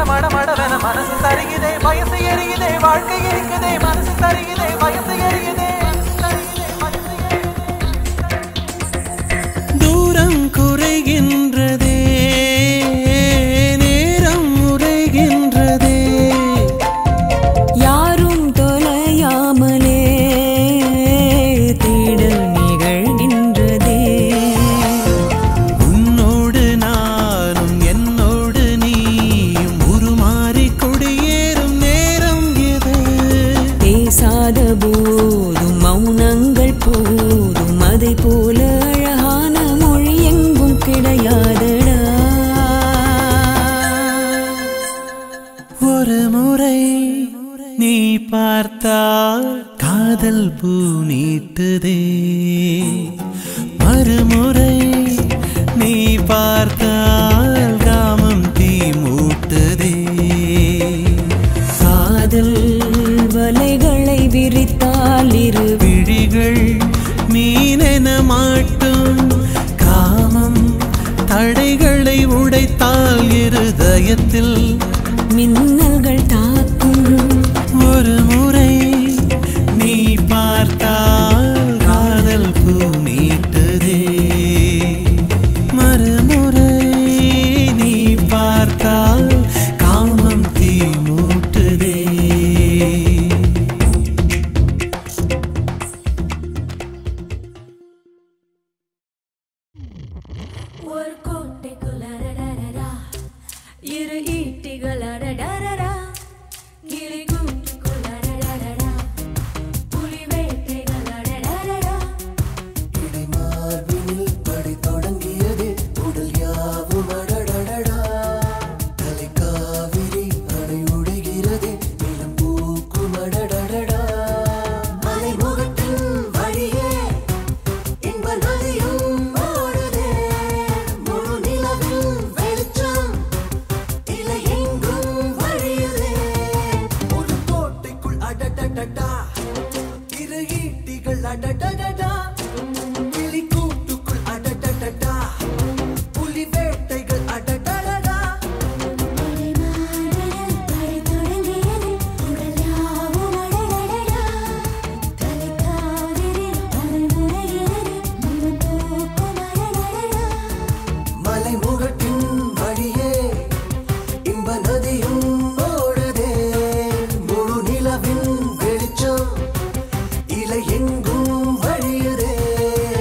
மட மடவென மனசு தருகுதே வயசு எரியுதே வாழ்க்கை இருக்குதே மனசு தருகுதே வயசு எரியுதே தூரம் குறைகின்றதே நேரம் உரைகின்றதே யாரும் தொலையாமலே தேடல் நிகழ்கின்றதே உன்னோடு நானும் என்னோடு நீயும் உருமாறி குடியேறும் நேரம் இது பேசாத போதும் மௌனங்கள் போதும் அதை போல அழகான மொழி எங்கும் கிடையாதடா ஒரு முறை நீ பார்த்தால் காதல் பூ நீட்டுதே மறுமுறை நீ பார்த்தால் காமம் தீ மூட்டுதே காதல் வலைகளை விரித்தால் இரு விழிகள் மீனென மாட்டும் காமம் தடைகளை உடைத்தால் இருதயத்தில் மின்னல்கள் தாக்கும் ஒரு முறை நீ பார்த்தால் காதல் பூ நீட்டுதே மறுமுறை நீ பார்த்தால் காமம் தீ மூட்டுதே ஒரு கோட்டைக்குள்ள அடடடடா, இரு ஈட்டிகள் அடடடடா, கிளி கூட்டுக்குள்ள அடடடடா, புலி வேட்டைகள் அடடடடா. இடிமார்பினில் படை தொடங்கியது உடல் யாவும் அடடடடா தலை காவிரி அணை உடைகிறது நிலம் பூக்கும் அடடடடா மலை முகட்டின் வழியே இன்ப நதியும் ஓடுதே முழு நிலவில் வெளிச்சம் இலை எங்கும் வழியுதே ஒரு கோட்டைக்குள் அடடடடா இரு ஈட்டிகள் அடடடடா கிளி கூட்டுக்குள் அடடடடா புலி வேட்டைகள் அடடடடா மலைமார்பினில் படை தொடங்கியது, உடல் யாவும் அடடடடா. தலை காவிரி அணை உடைகிறது, நிலம் பூக்கும் அடடடடா. மலை முகட்டின் வழியே இன்ப நதியும் ஓடுதே முழு நிலவின் வெளிச்சம் இலை எங்கும் வழியுதே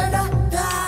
da da